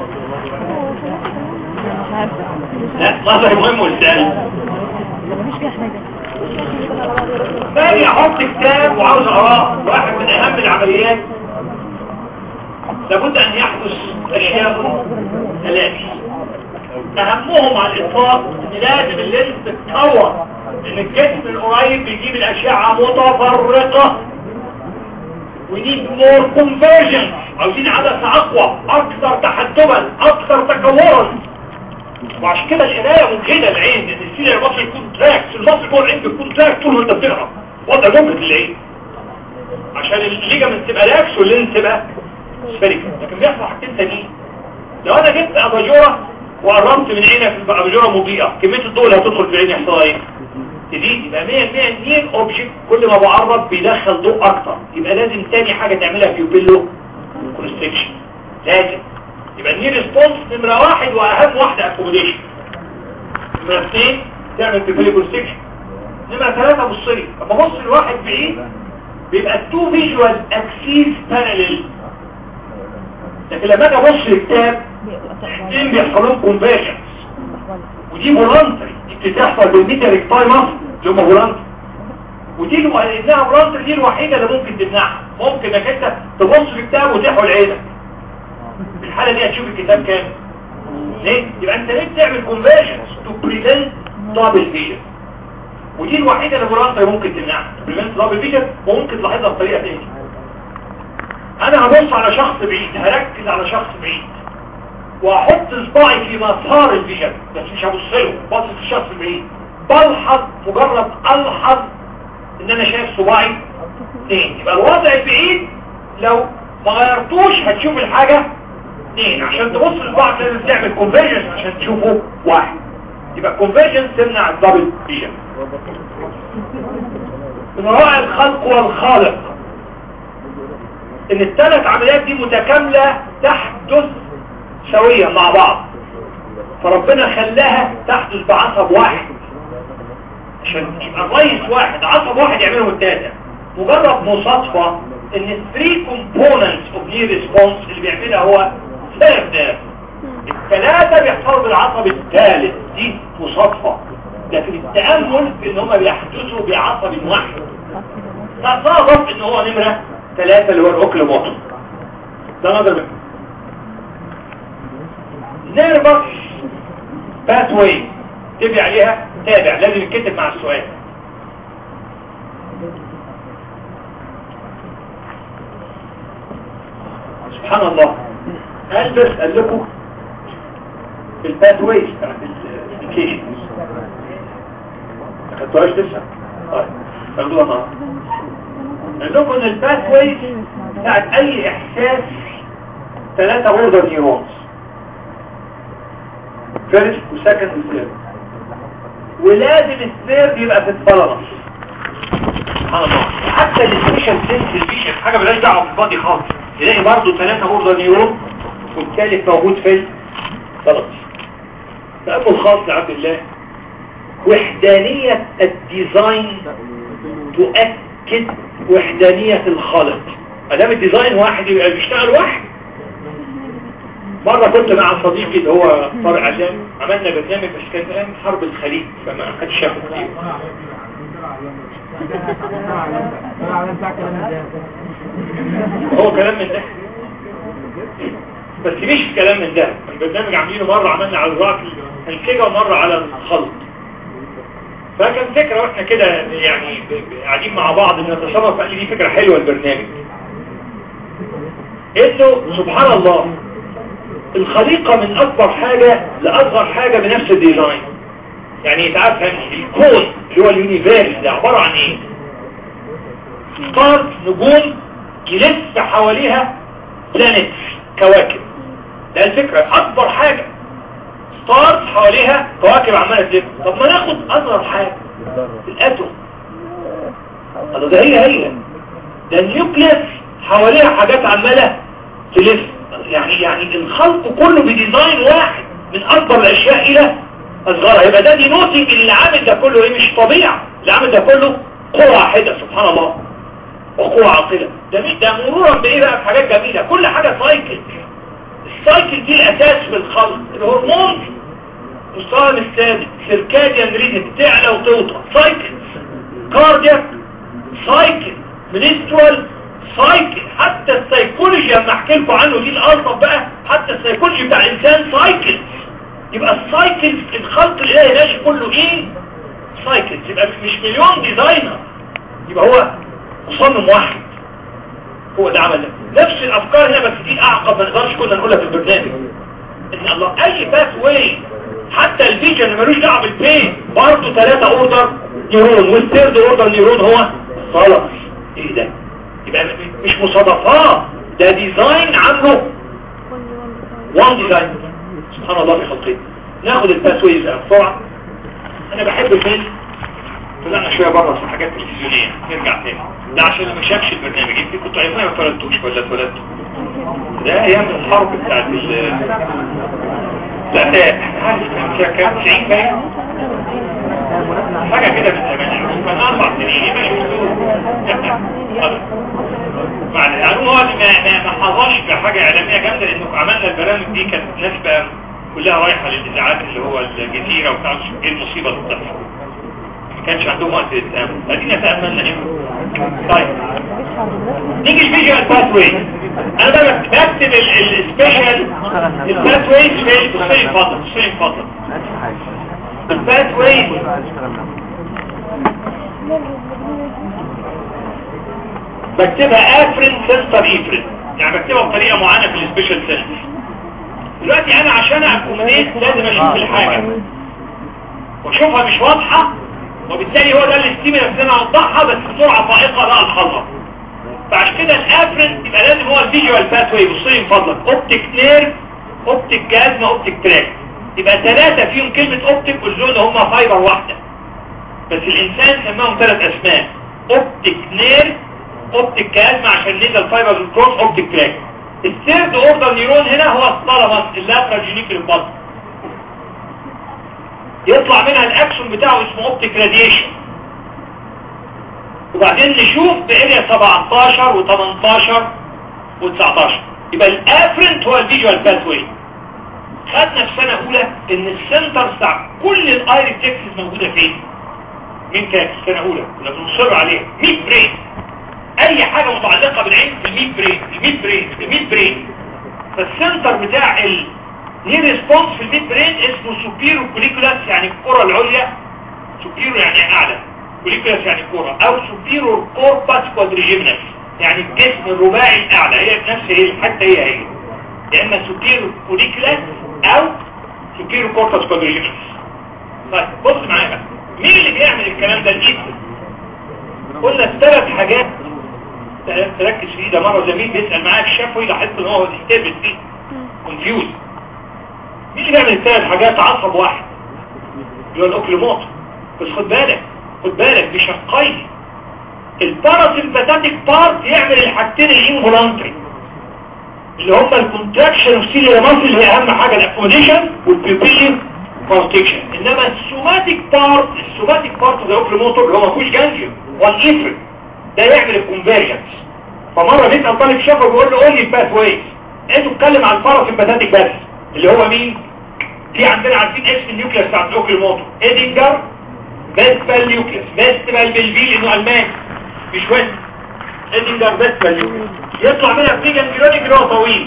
لا نظري مهم والسؤال باجي احط كتاب وعاوز اقراه واحد من اهم العمليات لابد ان يحدث اشياء ثلاثة اهمهم على الاطلاق ان لازم اللينس تتطور ان الجسم القريب بيجيب الاشعة متفرقة ونيد مور كونفرجن عاوزين عدسة اقوى اكثر تحدبا اكثر تكورا وعشان كده القرايه مجهده العين لان السيليا المصري يكون تراكس المصري جوه العين بيكون تراكس طول ما انت بتقرا وضع مجهد للعين عشان الليجامنت تبقى لاكس واللين تبقى سفيريكال لكن بيحصل حاجتين تانيين لو انا جبت اباجوره وقربت من عينك في اباجوره مضيئه كميه الضوء اللي هتدخل في العين يحصل ايه تزيد يبقى 100% نير اوبجكت كل ما بقرب بيدخل ضوء اكتر يبقى لازم تاني حاجه تعملها بيوبيلو كونستريكشن لازم يبقى النير ريسبونس نمره واحد واهم واحده اكوموديشن نمره اثنين تعمل بيوبيلو كونستريكشن نمره ثلاثه بص لي لما ابص لواحد بعيد بيبقى التو فيجوال اكسيس باراليل لكن لما اجي ابص للكتاب الاثنين بيحصل لهم كونفرجنس ودي فولانتري دي بتحصل بالميتريك تايم اللي هم فولانتري ودي انها فولانتري دي الوحيده اللي ممكن تمنعها ممكن انك انت تبص في الكتاب وتحول عينك في الحاله دي هتشوف الكتاب كام ليه يبقى انت ليه بتعمل كونفرجنس تو بريفنت دبل فيجن ودي الوحيده اللي فولانتري ممكن تمنعها بريفنت دبل فيجن وممكن تلاحظها بطريقه ثانيه انا هبص على شخص بعيد هركز على شخص بعيد واحط صباعي في مسار الفيجن بس مش هبص له باصص الشخص البعيد بلحظ مجرد الحظ ان انا شايف صباعي اثنين يبقى الوضع البعيد لو ما غيرتوش هتشوف الحاجة اثنين عشان تبص لصباعك لازم تعمل كونفرجنس عشان تشوفه واحد يبقى كونفرجنس تمنع الدبل فيجن من روائع الخلق والخالق ان الثلاث عمليات دي متكاملة تحدث سوية مع بعض فربنا خلاها تحدث بعصب واحد عشان يبقى الرئيس واحد عصب واحد يعملهم التالتة مجرد مصادفة ان الثري components of near response اللي بيعملها هو سيرف ده الثلاثة بيحصلوا بالعصب الثالث دي مصادفة لكن التأمل في ان هما بيحدثوا بعصب واحد تصادف ان هو نمرة ثلاثة اللي هو الاوكل موتور ده نظر منه نيرفس باث واي تبع عليها تابع لازم يتكتب مع السؤال سبحان الله ألبس قال لكم في الباث واي بتاعت الابلكيشن ما خدتوهاش لسه طيب خدوها معانا قال لكم ان الباث واي بتاعت اي احساس ثلاثة اوردر نيورونز فيرست وسكند وثيرد ولازم الثيرد يبقى في الثالاموس سبحان الله حتى السبيشال سنس الفيشن حاجه مالهاش دعوه بالبادي خالص تلاقي برضه ثلاثة اوردر نيورون والثالث موجود في الثالاموس تأمل خاص لعبد الله وحدانية الديزاين تؤكد وحدانية الخالق ادام الديزاين واحد يبقى بيشتغل واحد مرة كنت مع صديقي اللي هو طارق عشان عملنا برنامج بس كان ايام حرب الخليج فما كانش شافه كتير هو كلام من ده بس مش كلام من ده البرنامج عاملينه مرة عملنا على الراكل الكيجا ومرة على الخلط فكان فكرة واحنا كده يعني ب- ب- قاعدين مع بعض نتصرف فقال لي دي فكرة حلوة البرنامج انه سبحان الله الخليقة من اكبر حاجة لاصغر حاجة بنفس الديزاين يعني يتعرف الكون اللي هو اليونيفيرس ده عبارة عن ايه ستارز نجوم يلف حواليها بلانيتس كواكب ده الفكرة اكبر حاجة ستارز حواليها كواكب عمالة تلف طب ما ناخد اصغر حاجة الاتوم هذا ده هي هي ده النيوكليس حواليها حاجات عمالة تلف يعني يعني الخلق كله بديزاين واحد من اكبر الاشياء الى اصغرها يبقى ده دينوتنج اللي عامل ده كله ايه مش طبيعة اللي عامل ده كله قوة واحدة سبحان الله وقوة عاقلة ده مش ده مرورا بايه بقى بحاجات جميلة كل حاجة سايكل السايكل دي الاساس في الخلق الهرمون مستوى الثابت سيركاديان ريزم تعلى وتوطى سايكل كاردياك سايكل منسترال سايكل حتى السيكولوجي لما احكي لكم عنه دي الالطف بقى حتى السيكولوجي بتاع الانسان سايكل يبقى السايكل الخلق الالهي ماشي كله ايه سايكل يبقى مش مليون ديزاينر يبقى هو مصمم واحد هو ده عمل ده نفس الافكار هنا بس دي اعقد ما نقدرش كنا نقولها في البرنامج ان الله اي باث واي حتى الفيجن اللي ملوش دعوه بالبين برضه ثلاثة اوردر نيورون والثيرد اوردر نيورون هو خلاص ايه ده يبقى م- مش مصادفات ده ديزاين عامله وان ديزاين سبحان الله في خلقه ناخد الباث وايز بسرعه انا بحب الفيلم طلعنا شويه بره في حاجات تلفزيونيه نرجع تاني ده عشان اللي ما شافش البرنامج يمكن كنتوا عايزين ما اتولدتوش ولا اتولدتوا ده ايام الحرب بتاعت ال لا ده عارف كان كام 90 باين حاجه كده من زمان كان اربع سنين يبقى شفتوه معنى يعني هو ما ما ما حظاش بحاجه اعلاميه جامده لانه عملنا البرامج دي كانت نسبه كلها رايحه للاذاعات اللي هو الجزيره وبتاع ايه المصيبه اللي بتحصل ما كانش عندهم وقت للتامل ادينا تاملنا ايه طيب نيجي الفيجوال باث واي انا بقى بكتب السبيشال الباث واي في بصي اتفضل بصي اتفضل الباث واي بكتبها افرين سنتر ايفرين يعني بكتبها بطريقه معينه في السبيشال سنس دلوقتي انا عشان اكومنيت لازم اشوف الحاجه واشوفها مش واضحه وبالتالي هو ده الاستيمي اللي انا اوضحها بس بسرعه فائقه لا الحظها فعشان كده الافرين يبقى لازم هو الفيجوال باثوي بصي من فضلك اوبتيك نيرف اوبتيك جازما اوبتيك تراك يبقى ثلاثه فيهم كلمه اوبتيك والزون هم فايبر واحده بس الانسان سماهم ثلاث اسماء اوبتيك نيرف اوبتيك جازما عشان نزل فايبر الكروس اوبتيك تراك الثيرد اوردر نيرون هنا هو الثالاموس اللاترال جينيك للبطن يطلع منها الاكشن بتاعه اسمه اوبتيك راديشن وبعدين نشوف باريا 17 و18 و19 يبقى الافرنت هو الفيجوال باثوي خدنا في سنة اولى ان السنتر بتاع كل الايريك تكسس موجودة فين مين كان في سنة اولى كنا بنصر عليها 100 برين اي حاجة متعلقة بالعين في الميد برين الميد برين الميد برين فالسنتر بتاع ال نير ريسبونس في الميد برين اسمه سوبيرو كوليكولاس يعني الكرة العليا سوبيرو يعني اعلى كوليكولاس يعني الكرة او سوبيرو كورباس كوادريجيمنس يعني الجسم الرباعي الاعلى هي نفس هي حتى هي هي يا اما سوبيرو كوليكولاس او سوبيرو كورباس كوادريجيمنس طيب بص معايا بقى مين اللي بيعمل الكلام ده الايد قلنا الثلاث حاجات تركز فيه ده مرة زميل بيسأل معاك الشفوي لاحظت ان هو ديستربت فيه كونفيوز مين اللي بيعمل الثلاث حاجات عصب واحد اللي هو الاوكليموت بس خد بالك خد بالك بشقين الباراسمباتيك بارت يعمل الحاجتين الانفولانتري اللي هم الكونتراكشن اوف سيليا ماسل اللي هي اهم حاجه الاكوموديشن والبيبيلي كونستكشن انما السوماتيك بارت السوماتيك بارت ده اوكليموتور اللي هو ما فيهوش جانجليون والايفرين ده يعمل الكونفيرجنس فمره بيسال طالب شافه بيقول له قول لي الباث ويز انتوا اتكلم عن الباراسمباتيك بس اللي هو مين في عندنا عارفين اسم النيوكليس بتاع الاوكليموتور ادينجر فيستبال نيوكليس فيستبال بالفيل انه الماني مش وين ادينجر فيستبال نيوكليس يطلع منها بريجانجلونيك اللي هو طويل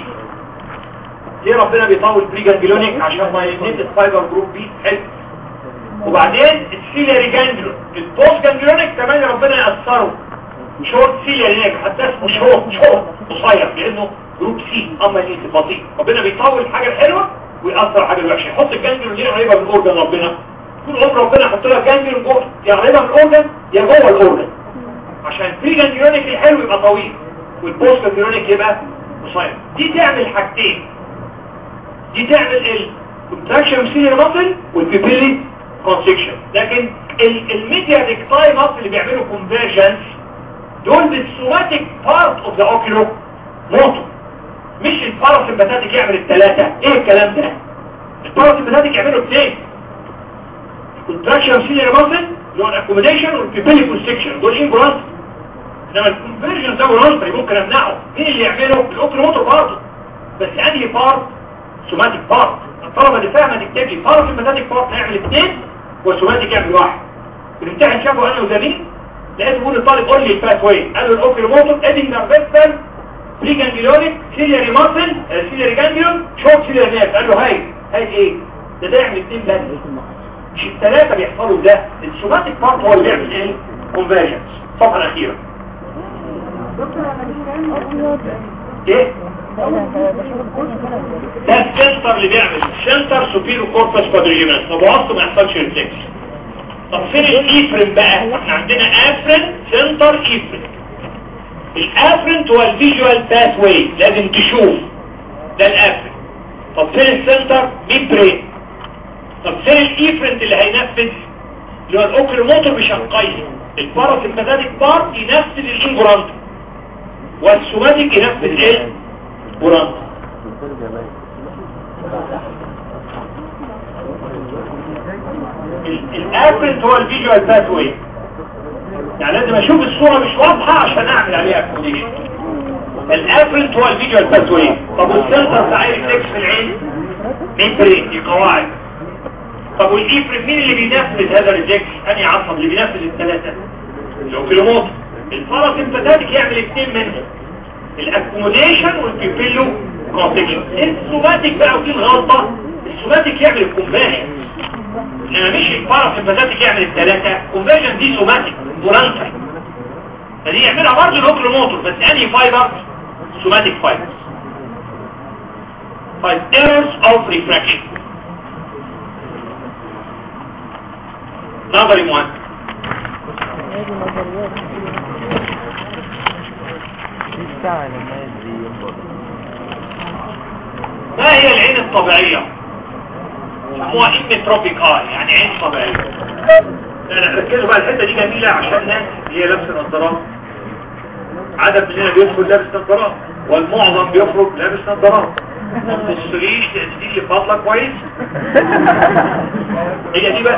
ليه ربنا بيطول بريجانجلونيك عشان ما ينيت الفايبر جروب بي حلو وبعدين السيلياري جانجلون البوست جانجلونيك كمان ربنا يأثره شورت سيلياري حتى اسمه شورت شورت قصير لانه جروب سي اما ينيت بطيء ربنا بيطول الحاجه الحلوه ويأثر حاجه الوحشه يحط الجانجلون دي قريبه من الاورجن ربنا طول عمر ربنا يحط لها جانجلون جوه يا قريبه من الاورجن يا جوه الاورجن عشان البري جانجلونيك الحلو يبقى طويل والبوست جانجلونيك يبقى قصير دي تعمل حاجتين دي تعمل ال contraction سيلير ماسل والبيبيلي كونسكشن لكن الميديا ديكتاي ماسل اللي بيعملوا كونفرجنس دول بالسوماتيك بارت اوف ذا اوكيلو موتور مش الباراسمباتيك يعمل الثلاثه ايه الكلام ده الباراسمباتيك يعملوا اثنين contraction سيلير ماسل اللي هو الاكوموديشن والبيبيلي كونسكشن دول امبولانس انما الكونفرجنس ده فولونتري ممكن امنعه مين اللي يعمله الاوكيلو موتور برضه بس انهي بارت سوماتيك بارت الطلبة اللي فاهمة تكتب لي باراسمباتيك بارت هيعمل اثنين والسوماتيك يعمل واحد بنمتحن شافوا انا وزميل لقيت بيقول الطالب قول لي الباث واي قال له الاوكيلو موتور ادي نرفيستال بري جانجليونيك سيلياري ماسل سيلياري جانجليون شورت سيلياري نيرف قال له هاي هاي ايه ده ده يعمل اثنين بس مش الثلاثة بيحصلوا ده السوماتيك بارت هو اللي بيعمل ايه كونفرجنس الصفحة الأخيرة ايه ده السنتر اللي بيعمل سنتر سوبيرو كوربس كوادريجيمنس طب وسط ما يحصلش ريفلكس طب فين الايفرين بقى احنا عندنا افرين سنتر ايفرين الافرين هو الفيجوال باث واي لازم تشوف ده الافرين طب فين السنتر ميبرين طب فين الايفرين اللي هينفذ اللي هو الاوكلوموتور بشقيه الباراسمباتيك بارت ينفذ الانجورانت والسوماتيك ينفذ ايه قرآن الابرنت هو الفيجوال باثوي يعني لازم اشوف الصورة مش واضحة عشان اعمل عليها اكوموديشن الابرنت هو الفيجوال باثوي طب والسنتر بتاع ريفلكس في العين مين برين دي قواعد طب والايفرين مين اللي بينفذ هذا الريجكس انهي عصب اللي بينفذ الثلاثة الاوكيلوموتر الباراسمباتيك يعمل اثنين منهم الاكوموديشن والبيبيلو كونسكشن السوماتيك بقى ودي الغلطة السوماتيك يعمل الكونفيرجن انما مش الباراسمباتيك يعمل الثلاثة الكونفيرجن دي سوماتيك فولانتري فدي يعملها برضه الاوكلوموتور بس انهي فايبر سوماتيك فايبر طيب errors of refraction نظري مهم ما هي العين الطبيعية سموها ايميتروبيك اي يعني عين طبيعية لا ركزوا بقى الحتة دي جميلة عشان الناس هي لابسة نظارات عدد مننا بيدخل لابس نظارات والمعظم بيخرج لابس نظارات ما تبصليش دي اللي فاضلة كويس هي دي بس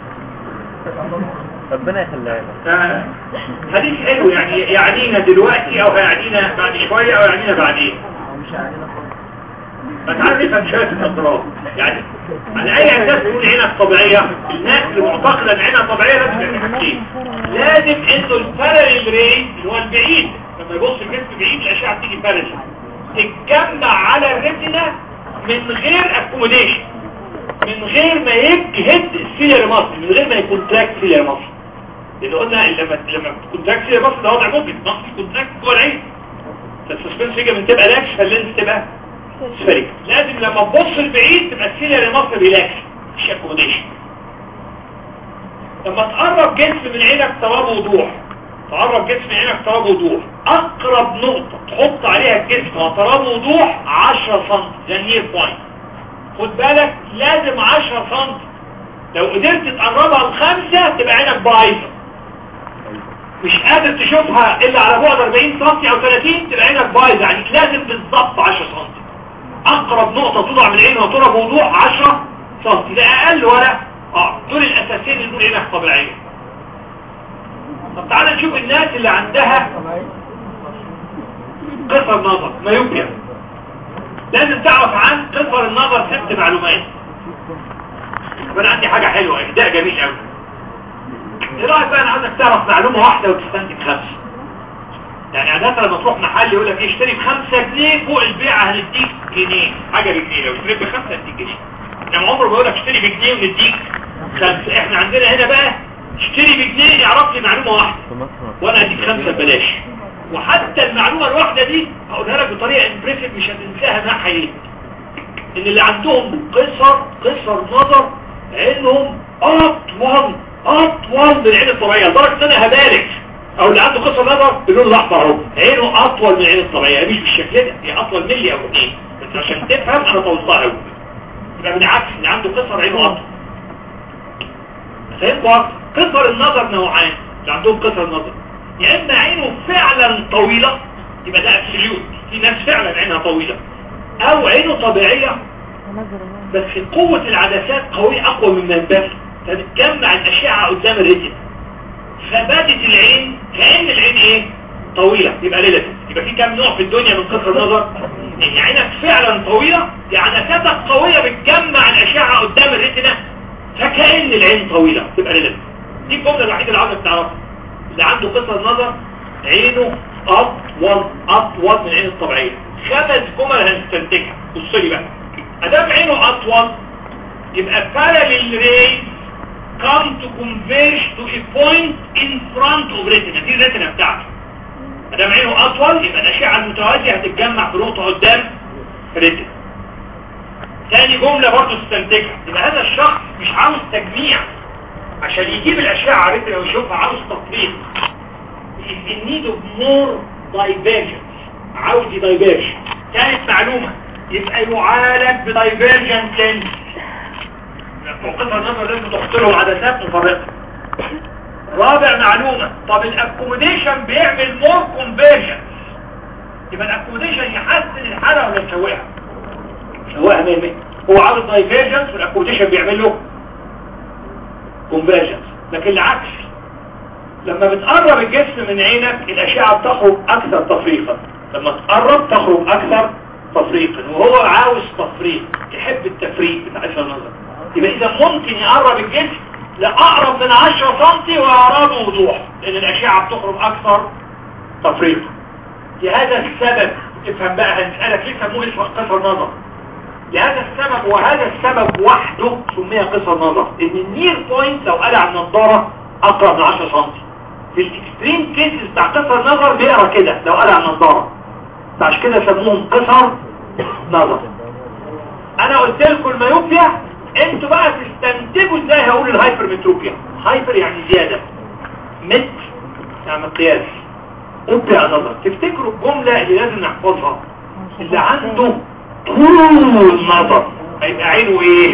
ربنا يخليها آه، حديث حلو يعني يعنينا دلوقتي او هيعنينا بعد شوية او يعنينا بعدين فتعال نفهم شوية النظرات يعني على اي اساس تقول عينك طبيعية الناس اللي معتقدة ان عينها طبيعية لازم يبقى حاجتين لازم انه الباراليل ري اللي هو البعيد لما يبص الجسم بعيد الاشعه بتيجي بارز تتجمع على الريتنا من غير اكوموديشن من غير ما يجهد السيلر مصر من غير ما يكونتراكت سيلر مصر لان قلنا لما لما كونتراكت سيلر مصر ده وضع ممكن نقص كونتراكت جوه العين فالسسبنس من تبقى لاكس فاللينس تبقى سفريك لازم لما تبص البعيد تبقى السيلر مصر ريلاكس مش اكوموديشن لما تقرب جسم من عينك تراب وضوح تقرب جسم من عينك تراب وضوح اقرب نقطة تحط عليها الجسم تراب وضوح 10 سم ده نير بوينت خد بالك لازم 10 سم لو قدرت تقربها لخمسة تبقى عينك بايظة مش قادر تشوفها الا على بعد 40 سم او 30 تبقى عينك بايظة يعني لازم بالظبط 10 سم اقرب نقطة توضع من عينها ترى بوضوح 10 سم ده اقل ولا اه دول الاساسيين اللي دول عينك طبيعية طب تعالى نشوف الناس اللي عندها قصر نظر مايوبيا لازم تعرف عن قصر النظر ست معلومات انا عندي حاجة حلوة اهداء جميل قوي ايه رأيك بقى انا عايزك تعرف معلومة واحدة وتستنتج خمسة يعني عادة لما تروح محل يقول لك اشتري بخمسة جنيه فوق البيعة هنديك جنيه حاجة بجنيه لو اشتريت بخمسة هنديك جنيه انما عمره بيقول لك اشتري بجنيه ونديك خمسة احنا عندنا هنا بقى اشتري بجنيه يعرف لي معلومة واحدة وانا هديك خمسة ببلاش وحتى المعلومة الواحدة دي هقولها لك بطريقة امبريسيف مش هتنساها مع حياتي ان اللي عندهم قصر قصر نظر عينهم اطول اطول من العين الطبيعية لدرجة ان انا هبالغ او اللي عنده قصر نظر باللون الاحمر اهو عينه اطول من العين الطبيعية مش بالشكل ده هي اطول ملي او اتنين بس عشان تفهم انا طولتها قوي يبقى بالعكس اللي عنده قصر عينه اطول فهمتوا قصر النظر نوعان اللي عندهم قصر نظر يا اما عينه فعلا طويلة يبقى ده ابسوليوت في ناس فعلا عينها طويلة او عينه طبيعية بس قوة العدسات قوية اقوى مما ينبغي فبتجمع الاشعة قدام الريتنا فباتت العين كأن العين ايه طويلة يبقى ريلاتيف يبقى في كام نوع في الدنيا من قصر النظر ان عينك فعلا طويلة عدساتك قوية بتجمع الاشعة قدام الريتنا فكأن العين طويلة تبقى ريلاتيف دي الجملة الوحيدة اللي عاوزك تعرفها اللي عنده قصر نظر عينه اطول اطول من العين الطبيعية خمس جمل هنستنتجها بص لي بقى ادام عينه اطول يبقى parallel rays come to converge to a point in front of retina دي الريتنا بتاعته ادام عينه اطول يبقى الاشعه المتوازيه هتتجمع في نقطه قدام ريتنا ثاني جمله برضه تستنتجها يبقى هذا الشخص مش عاوز تجميع عشان يجيب الاشعه على الريتنا ويشوفها عاوز تطبيق is in need of more divergence عاوز يدايفيرج ثالث معلومة يبقى يعالج بدايفيرجنت لينس قطع النظر لازم تحط له عدسات مفرقة رابع معلومة طب الاكوموديشن بيعمل مور كونفيرجنس يبقى الاكوموديشن يحسن الحالة ولا يسويها يسويها مين مين هو عاوز دايفيرجنس والاكوموديشن بيعمل له كونفيرجنس لكن العكس لما بتقرب الجسم من عينك الاشعة بتخرج اكثر تفريقا لما تقرب تخرج اكثر تفريقا وهو عاوز تفريق يحب التفريق بتاع النظر يبقى اذا ممكن يقرب الجسم لأقرب من 10 سم ويقرب وضوح لان الاشعة بتخرج اكثر تفريقا لهذا السبب افهم بقى هنسألك ليه سموه اسمه قصر نظر لهذا السبب وهذا السبب وحده سمي قصر نظر ان النير بوينت لو قلع النظارة اقرب من 10 سم في الاكستريم كيسز بتاع قصر نظر بيقرا كده لو قلع النظارة فعش كده سموهم قصر نظر انا قلت لكم الميوبيا انتوا بقى تستنتجوا ازاي هقول الهايبر متروبيا هايبر يعني زيادة مت يعني مقياس اوبيا نظر تفتكروا الجملة اللي لازم نحفظها اللي عنده طول نظر هيبقى عينه ايه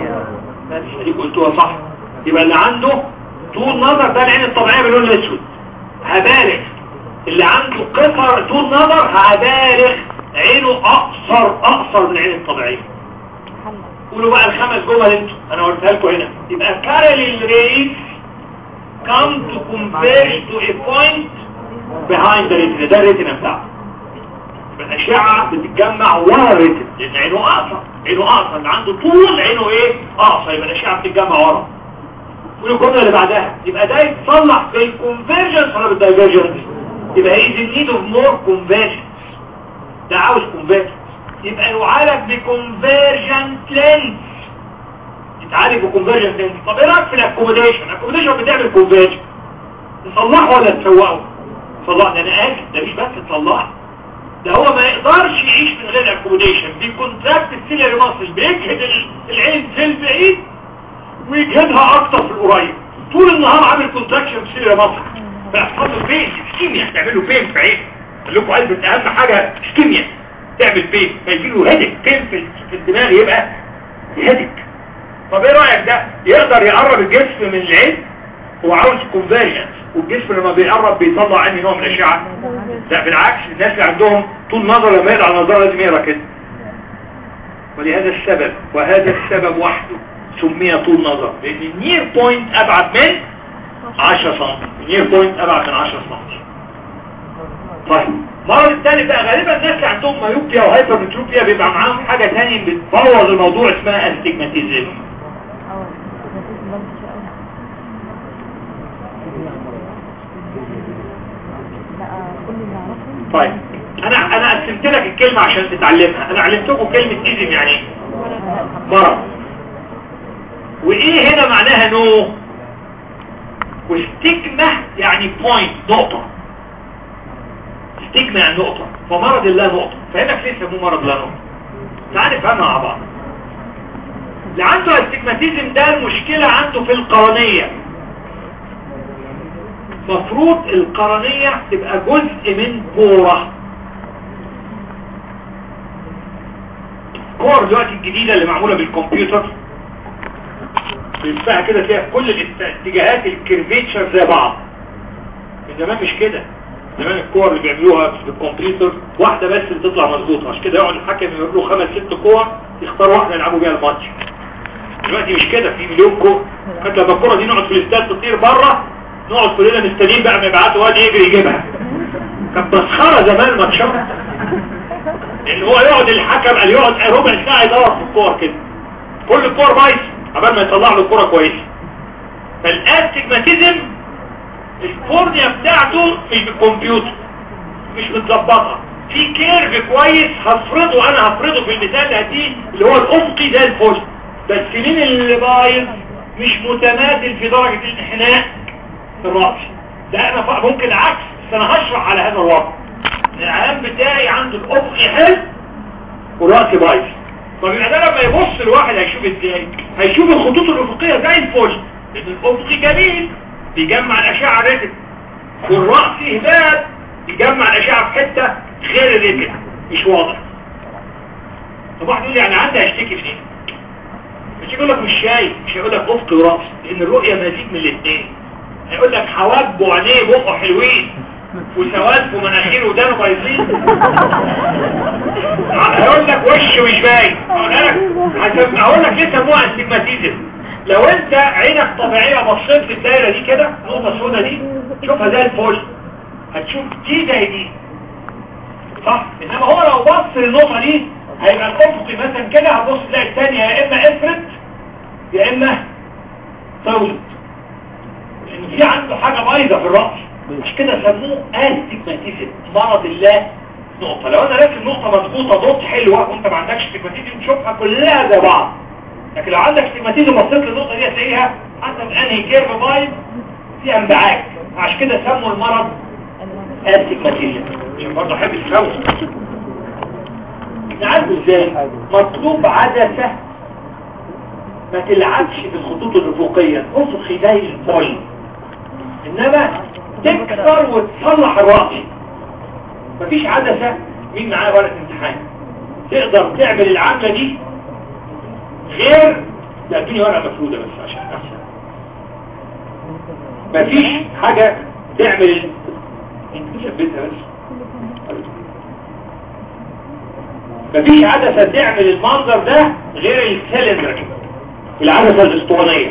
دي قلتوها صح يبقى اللي عنده طول نظر ده العين الطبيعية باللون الاسود هبالغ اللي عنده قصر طول نظر هبالغ عينه اقصر اقصر من العين الطبيعية قولوا بقى الخمس جمل انتوا انا قلتها لكم هنا يبقى parallel rays come to converge to a point behind the retina ده الريتنا بتاعته يبقى الاشعة بتتجمع ورا الريتنا لان عينه اقصر عينه اقصر اللي عنده طول عينه ايه اقصر يبقى الاشعة بتتجمع ورا قولوا الجملة اللي بعدها يبقى ده يتصلح بالكونفرجنس ولا بالدايفرجنس يبقى هي in need of more convergence ده عاوز convergence يبقى يعالج بconvergent lens يتعالج بconvergent lens طب ايه رايك في الاكوموديشن الاكوموديشن بتعمل convergence نصلحه ولا تسوقه صلح ده انا اسف ده مش بس تصلحه ده هو ما يقدرش يعيش من غير الاكوموديشن بيكونتراكت السيلري ماسل بيجهد العين في البعيد ويجهدها اكتر في القريب طول النهار عامل كونتراكشن في السيلري ماسل فيحصل له بين اسكيميا تعمل له بين في عين قال لكم قلب اهم حاجه اسكيميا تعمل بين فيجي له هدك بين في الدماغ يبقى هدك طب ايه رايك ده يقدر يقرب الجسم من العين هو عاوز كونفيرجنس والجسم لما بيقرب بيطلع عني نوع من الاشعه لا بالعكس الناس اللي عندهم طول نظر لما يقرا على نظره لازم يقرا كده ولهذا السبب وهذا السبب وحده سمي طول نظر لان النير بوينت ابعد من 10 سم النير بوينت ابعد من 10 سم طيب المرض الثاني بقى غالبا الناس اللي عندهم مايوبيا وهايبر متروبيا بيبقى معاهم حاجه ثانيه بتبوظ الموضوع اسمها استجماتيزم طيب انا انا قسمت لك الكلمة عشان تتعلمها انا علمتكم كلمة ايزم يعني ايه مرض وايه هنا معناها نو وستيجما يعني بوينت نقطة ستيجما يعني نقطة فمرض لا نقطة فهناك ليه سموه مرض لا نقطة تعال نفهمها مع بعض اللي عنده استجماتيزم ده المشكلة عنده في القرنية مفروض القرنية تبقى جزء من كورة كور دلوقتي الجديدة اللي معمولة بالكمبيوتر بيفتحها كده فيها كل الاتجاهات الكيرفيتشر زي بعض من زمان مش كده زمان الكور اللي بيعملوها بالكمبيوتر واحدة بس اللي تطلع مظبوطة عشان كده يقعد الحكم يقول له خمس ست كور يختار واحدة يلعبوا بيها الماتش دلوقتي مش كده في مليون كور كانت لما الكورة دي نقعد في الاستاد تطير بره نقعد كلنا مستنيين بقى ما يبعتوا واد يجري يجيبها كانت مسخره زمان ماتشات ان هو يقعد الحكم قال يقعد ربع ساعه يدور في الكور كده كل الكور بايظ قبل ما يطلع له الكوره كويسه فالاستجماتيزم الكورنيا بتاعته مش بالكمبيوتر مش متظبطه في كيرف كويس هفرضه انا هفرضه في المثال ده اللي هو الافقي ده الفل بس مين اللي بايظ مش متماثل في درجه الانحناء في الرأس ده انا ممكن عكس بس انا هشرح على هذا الوضع العلام بتاعي عنده الافقي حلو والرأس بايظ طب يبقى ده لما يبص الواحد هيشوف ازاي هيشوف الخطوط الافقيه زي الفل لان الافقي جميل بيجمع الاشعه الريتم والرأس هباب بيجمع الاشعه في حته غير الريتم مش واضح طب واحد يقول لي انا عندي هشتكي في ايه مش يقول لك مش شايف مش هيقول لك افقي ورأس لان الرؤيه مزيج من الاثنين هيقول لك حواجبه وعينيه بقه حلوين وسواد ومناخيره ودانه بايظين هيقول لك وشه مش باين هقول لك ليه سموها استجماتيزم لو انت عينك طبيعيه بصيت في الدايره دي كده نقطه سوداء دي شوفها زي الفل هتشوف دي زي دي صح انما هو لو بص للنقطه دي هيبقى الافقي مثلا كده هتبص تلاقي الثانيه يا اما افرت يا اما طولت لان في عنده حاجه بايظه في الراس مش كده سموه استجماتيزم مرض الله نقطة لو انا راسم نقطة مظبوطة دوت حلوة وانت ما عندكش استجماتيزم تشوفها كلها زي بعض لكن لو عندك استجماتيزم بصيت للنقطة دي هتلاقيها حسب انهي كيرف بايظ فيها انبعاج عشان كده سموا المرض استجماتيزم عشان برضه احب الفوز نعالجه ازاي مطلوب عدسة ما تلعبش في الخطوط الافقية افقي زي الفل انما تكسر وتصلح الرأس مفيش عدسة مين معاه ورقة امتحان تقدر تعمل العملة دي غير لا ادوني ورقة مفرودة بس عشان احسن مفيش حاجة تعمل انت ثبتها بس مفيش عدسة تعمل المنظر ده غير السلندر العدسة الاسطوانية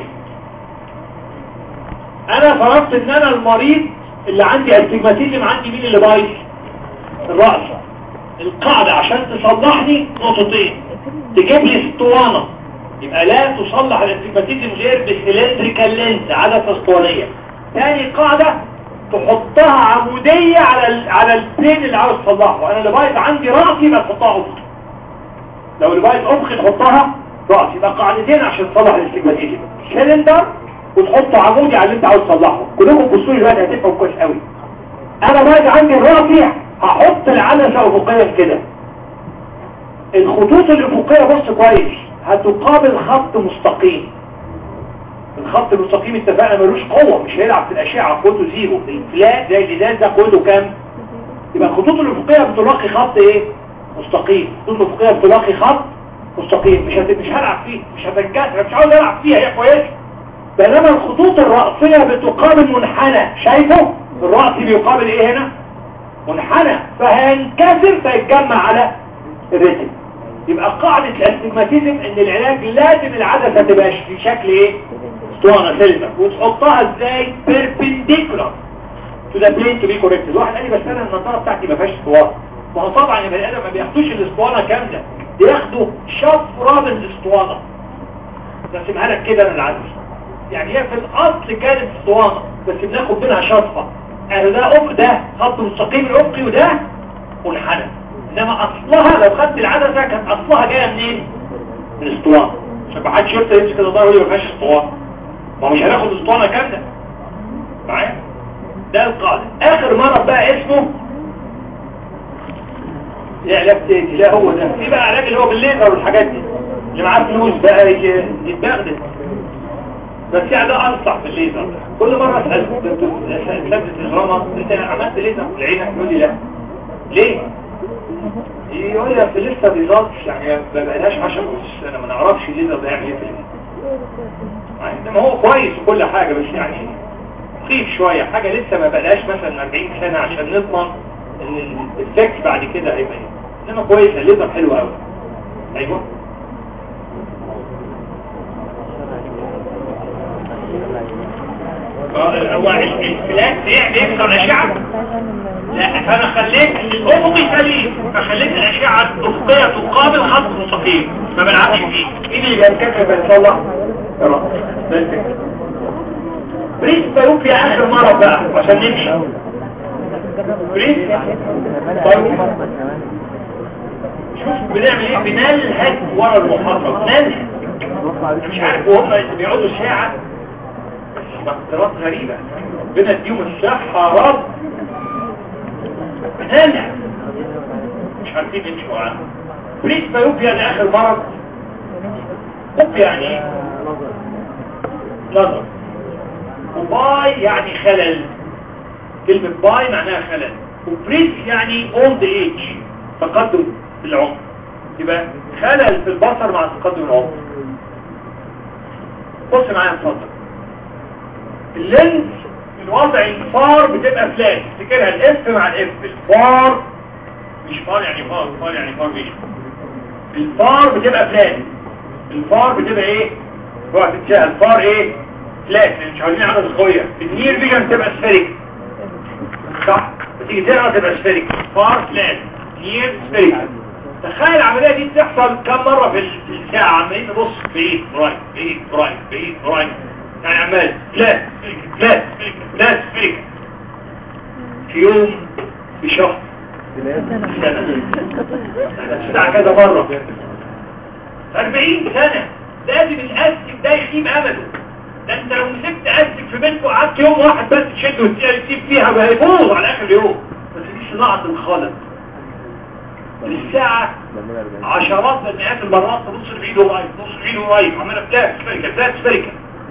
انا فرضت ان انا المريض اللي عندي استجماتيزم عندي مين اللي بايظ الرأس القاعدة عشان تصلحني نقطتين تجيب لي اسطوانة يبقى لا تصلح الاستجماتيزم غير بسلندريكال لينز عدسة اسطوانية ثاني قاعدة تحطها عمودية على ال على البلين اللي عاوز تصلحه انا اللي بايظ عندي رأسي يبقى تحطها افقي لو اللي بايظ افقي تحطها رأسي يبقى قاعدتين عشان تصلح الاستجماتيزم سلندر وتحطه عمودي على اللي انت عاوز تصلحه كلكم بصوا لي دلوقتي هتفهموا كويس قوي انا بايظ عندي الرأسي هحط العدسة افقيا كده الخطوط الافقية بص كويس هتقابل خط مستقيم الخط المستقيم اتفقنا ملوش قوة مش هيلعب في الأشعة قوته زيرو الفلات زي الإزاز ده قوته كام يبقى الخطوط الأفقية بتلاقي خط ايه مستقيم الخطوط الأفقية بتلاقي خط مستقيم مش هت... مش هلعب فيه مش هتنكسر مش عاوز العب فيها هي كويسة بينما الخطوط الرأسية بتقابل منحنى شايفه الرأسي بيقابل ايه هنا منحنى فهينكسر فيتجمع على الريتم يبقى قاعدة الاستجماتيزم ان العلاج لازم العدسة تبقى في شكل ايه اسطوانة سلمة وتحطها ازاي perpendicular to the plane to be corrected واحد قال لي بس انا النظارة بتاعتي ما فيهاش اسطوانة ما هو طبعا البني ادم ما بياخدوش الاسطوانة كاملة بياخدوا شفرة من الاسطوانة رسمها لك كده من العدسة يعني هي في الاصل كانت اسطوانة بس بناخد منها شفرة يعني ده افق ده خط مستقيم الافقي وده منحنى انما اصلها لو خدت العدسة كانت اصلها جاية منين من الاسطوانة عشان ما حدش يفضل يمسك النظارة ويقول لي ما فيهاش اسطوانة ما مش هناخد اسطوانة كاملة معايا ده القاعدة اخر مرض بقى اسمه ايه علاج تاني لا هو ده في بقى علاج اللي هو بالليزر والحاجات دي اللي معاه فلوس بقى يتبغدل بس يعني ده انصح بالليزر ده كل مرة اسأل ثبت الغرامة انت عملت ليزر في العين يقول لي لا ليه يقول لي في لسه ريزالتس يعني ما بقالهاش 10 سنه ما نعرفش الليزر ده يعمل ايه في العين انما هو كويس وكل حاجه بس يعني خيف شويه حاجه لسه ما بقالهاش مثلا 40 سنه عشان نضمن ان الافكت بعد كده هيبقى ايه انما كويسه الليزر حلو قوي ايوه هو الفلاك بيكسر اشعه لا فانا خليت الافقي سليم فخليت الاشعه الافقيه تقابل خط مستقيم ما بلعبش فيه مين اللي بينكسر بيتصلح بريس باروبيا اخر مره بقى عشان نمشي بريس شوف بنعمل ايه بنلهج ورا المحاضره بنلهج مش عارف وهم بيقعدوا ساعه اختراط غريبة ربنا اديهم الصحة يا رب بنالع مش عارفين نمشوا عنه بريس بايوبيا لآخر مرض اوبيا يعني ايه نظر وباي يعني خلل كلمة باي معناها خلل وبريس يعني اولد ايج تقدم في العمر يبقى خلل في البصر مع تقدم العمر بص معايا اتفضل اللينز من وضع الفار بتبقى فلات افتكرها الاف مع الاف الفار مش فار يعني فار فار يعني فار مش الفار بتبقى فلات الفار بتبقى ايه روح تتشاء الفار ايه فلات يعني مش عاوزين عدد قوية النير فيجن تبقى سفيريك صح بتيجي تقرا تبقى سفيريك فار فلات نير سفيريك تخيل العملية دي بتحصل كم مرة في الساعة عمالين نبص بعيد رايت بعيد رايت بعيد رايت يعني عمال لا لا لا سبريك في يوم في شهر سنة الساعة كذا مرة 40 سنة لازم الأسك ده يخيب أمله ده انت لو مسكت أسك في بيتك وقعدت يوم واحد بس تشد وتسيب فيها وهيفوز على آخر اليوم بس دي صناعة الخلق الساعة عشرات بل مئات المرات نص العيد ورايح نص العيد ورايح عمالة فلاك سبريكة فلاك سبريكة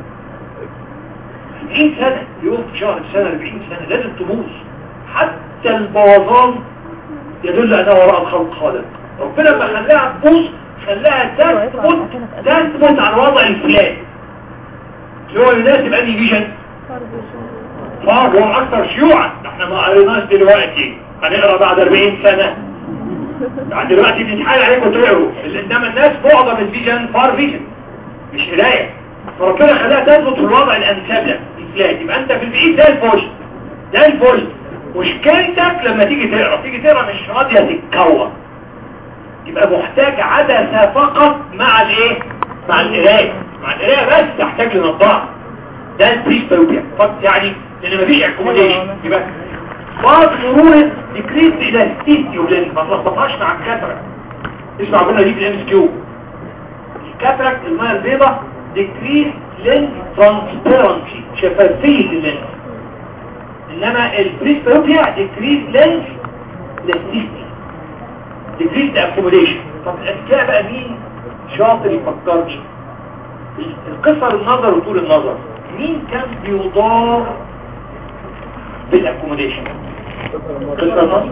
40 سنة يوم في شهر سنة 40 سنة لازم تبوظ حتى البوظان يدل أنها وراء الخلق خالق ربنا لما خلاها تبوظ خلاها تثبت تثبت على وضع الفلان اللي هو يناسب أنهي فيجن فار هو أكثر شيوعا احنا ما قريناش دلوقتي هنقرا بعد 40 سنة بعد دلوقتي بنتحايل عليكم تقروا انما الناس معظم الفيجن فار فيجن مش قرايه فربنا خلاها تثبت في الوضع الانسب لك الفلات يبقى انت في البعيد ده الفوج ده الفوج مشكلتك لما تيجي تقرا تيجي تقرا مش راضيه تتكون يبقى محتاج عدسه فقط مع الايه مع القرايه مع القرايه بس تحتاج لنظاره ده البريسبيوبيا يعني لان مفيش اكوموديشن يبقى بعض مرور ديكريز الاستيتي ولان ما تلخبطهاش مع الكاتراك اسمع قلنا دي في الام اس كيو الكاتراك الميه البيضاء ديكريز لين ترانسبيرنسي شفافيه اللينس انما البريسبيوبيا ديكريز لين لاستيتي ديكريز اكوموديشن طب الاذكياء بقى مين شاطر يفكرش القصر النظر وطول النظر مين كان بيضار بالاكوموديشن قصر النظر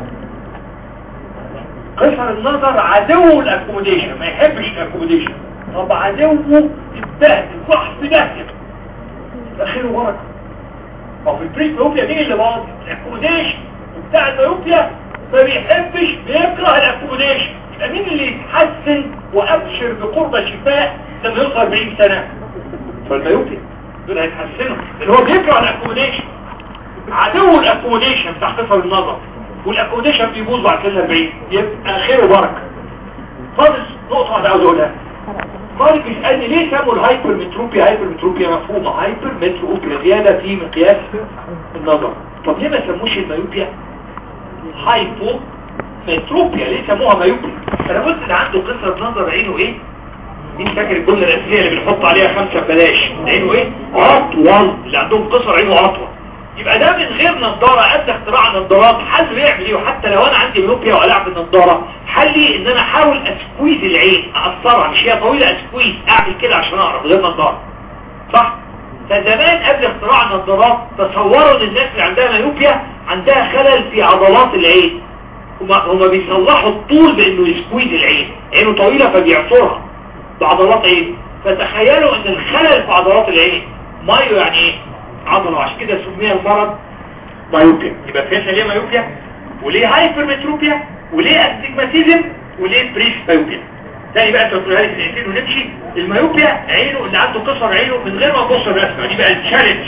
قصر النظر عدو الاكوموديشن ما يحبش الاكوموديشن طب عدوه يبتهد صح في دهية اخيره بركة ما في البريسبيوبيا مين اللي باظ الاكوموديشن وبتاع الميوبيا ما بيحبش بيكره الاكوموديشن يبقى مين اللي يتحسن وابشر بقرب شفاء لما يوصل 40 سنة فالميوبيا دول هيتحسنوا اللي هو بيكره الاكوموديشن عدو الاكوموديشن بتاع قصر النظر والاكوموديشن بيبوظ بعد سنة 40 يبقى خير وبركة فاضل نقطة واحدة عاوز اقولها طالب بيسألني ليه سموا الهايبر متروبيا هايبر متروبيا مفهومة هايبر متروبيا زيادة في مقياس النظر طب ليه ما سموش الميوبيا هايبو متروبيا ليه سموها ميوبيا انا قلت ان عنده قصة نظر عينه ايه مين فاكر الجملة الأساسية اللي بنحط عليها خمسة بلاش عينه ايه اطول اللي عندهم قصر عينه اطول يبقى ده من غير نظارة قد اختراع نظارات حل يعمل ايه وحتى لو انا عندي ميوبيا والعب بالنظارة حلي ان انا احاول اسكويز العين اقصرها مش هي طويلة اسكويز اعمل كده عشان اقرا من غير نظارة صح فزمان قبل اختراع النظارات تصوروا ان الناس اللي عندها ميوبيا عندها خلل في عضلات العين هما هما بيصلحوا الطول بانه يسكويز العين عينه طويلة فبيعصرها بعضلات عين فتخيلوا ان الخلل في عضلات العين مايو يعني ايه عضلة عشان كده سميها المرض مايوبيا يبقى فهمنا ليه مايوبيا وليه هايبرمتروبيا وليه استجماتيزم وليه بريس مايوبيا تاني بقى انت تقولها لي في دقيقتين ونمشي المايوبيا عينه اللي عنده قصر عينه من غير ما تبص الرسمه دي بقى التشالنج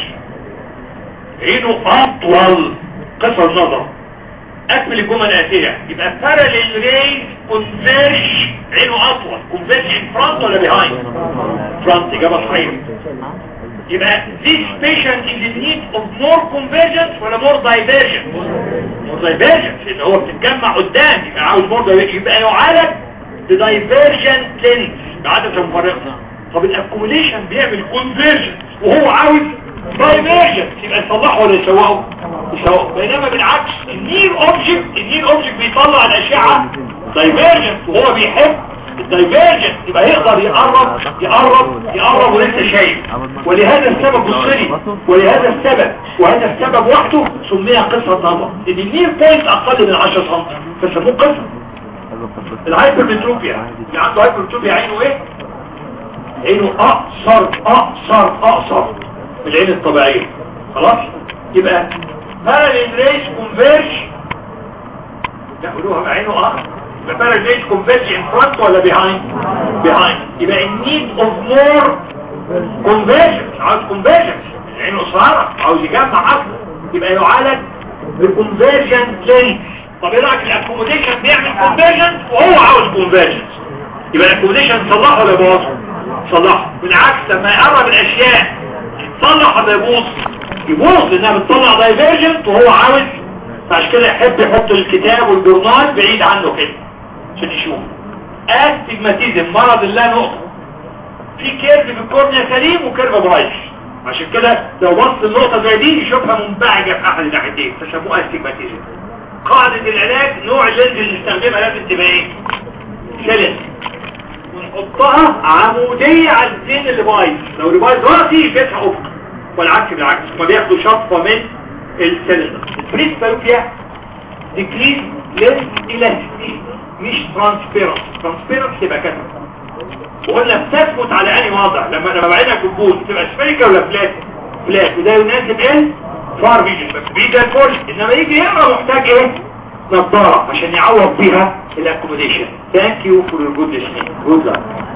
عينه اطول قصر نظر اكمل الجمل الاتيه يبقى parallel rays converge عينه اطول converge in front ولا behind front اجابه صحيحه يبقى this patient is in need of more convergence ولا more divergence more divergence لان هو بتتجمع قدام يبقى عاوز more divergence يبقى يعالج بدايفيرجنت لينس بعدد مفرقة طب الاكوميليشن بيعمل convergence وهو عاوز divergence يبقى يصلحه ولا يسوقه يسوقه بينما بالعكس النير اوبجكت النير اوبجكت بيطلع الاشعة divergence وهو بيحب الدايفيرجنت يبقى يقدر يقرب يقرب يقرب ولسه شايف ولهذا السبب بصري ولهذا السبب وهذا السبب وحده سميها قصة نظر ان النير بوينت اقل من 10 سم فسموه قصة الهايبرمتروبيا اللي عنده هايبرمتروبيا عينه ايه عينه اقصر اقصر اقصر من العين الطبيعية خلاص يبقى parallel rays converge يقولوها عينه اقصر يبقى parallel rays converge in front ولا behind behind يبقى in need of more convergence عاوز convergence العين قصيرة عاوز يجمع اكتر يبقى يعالج بconvergent lens طب ايه رايك الاكوموديشن بيعمل كونفرجنس وهو عاوز كونفرجنس يبقى الاكوموديشن صلحه ولا يبوظ صلحه بالعكس لما يقرب الاشياء يتصلح ولا يبوظ يبوظ لانها بتطلع دايفيرجنت وهو عاوز فعشان كده يحب يحط الكتاب والجورنال بعيد عنه كده عشان يشوف استجماتيزم مرض لا نقطه في كيرف في الكورنيا سليم وكيرف بايظ عشان كده لو بص النقطه زي دي يشوفها منبعجه في احد الناحيتين فسموها استجماتيزم قاعدة العلاج نوع اللينز اللي نستخدمها لازم تبقى ايه سلس ونحطها عمودية على الزين اللي بايظ لو اللي بايظ راسي يفتح افق والعكس بالعكس هما بياخدوا شطفة من السلندر البريس بالوبيا ديكريز لينز الاستيك مش ترانسبيرنت ترانسبيرنت تبقى كده وقلنا بتثبت على انهي وضع لما لما بعينها كبوت تبقى سفيريكا ولا فلات فلات وده يناسب ايه فار فيجن بس بعيد الكل انما يجي يقرا محتاج ايه نظارة عشان يعوض بيها الاكوموديشن ثانك يو فور your good listening good luck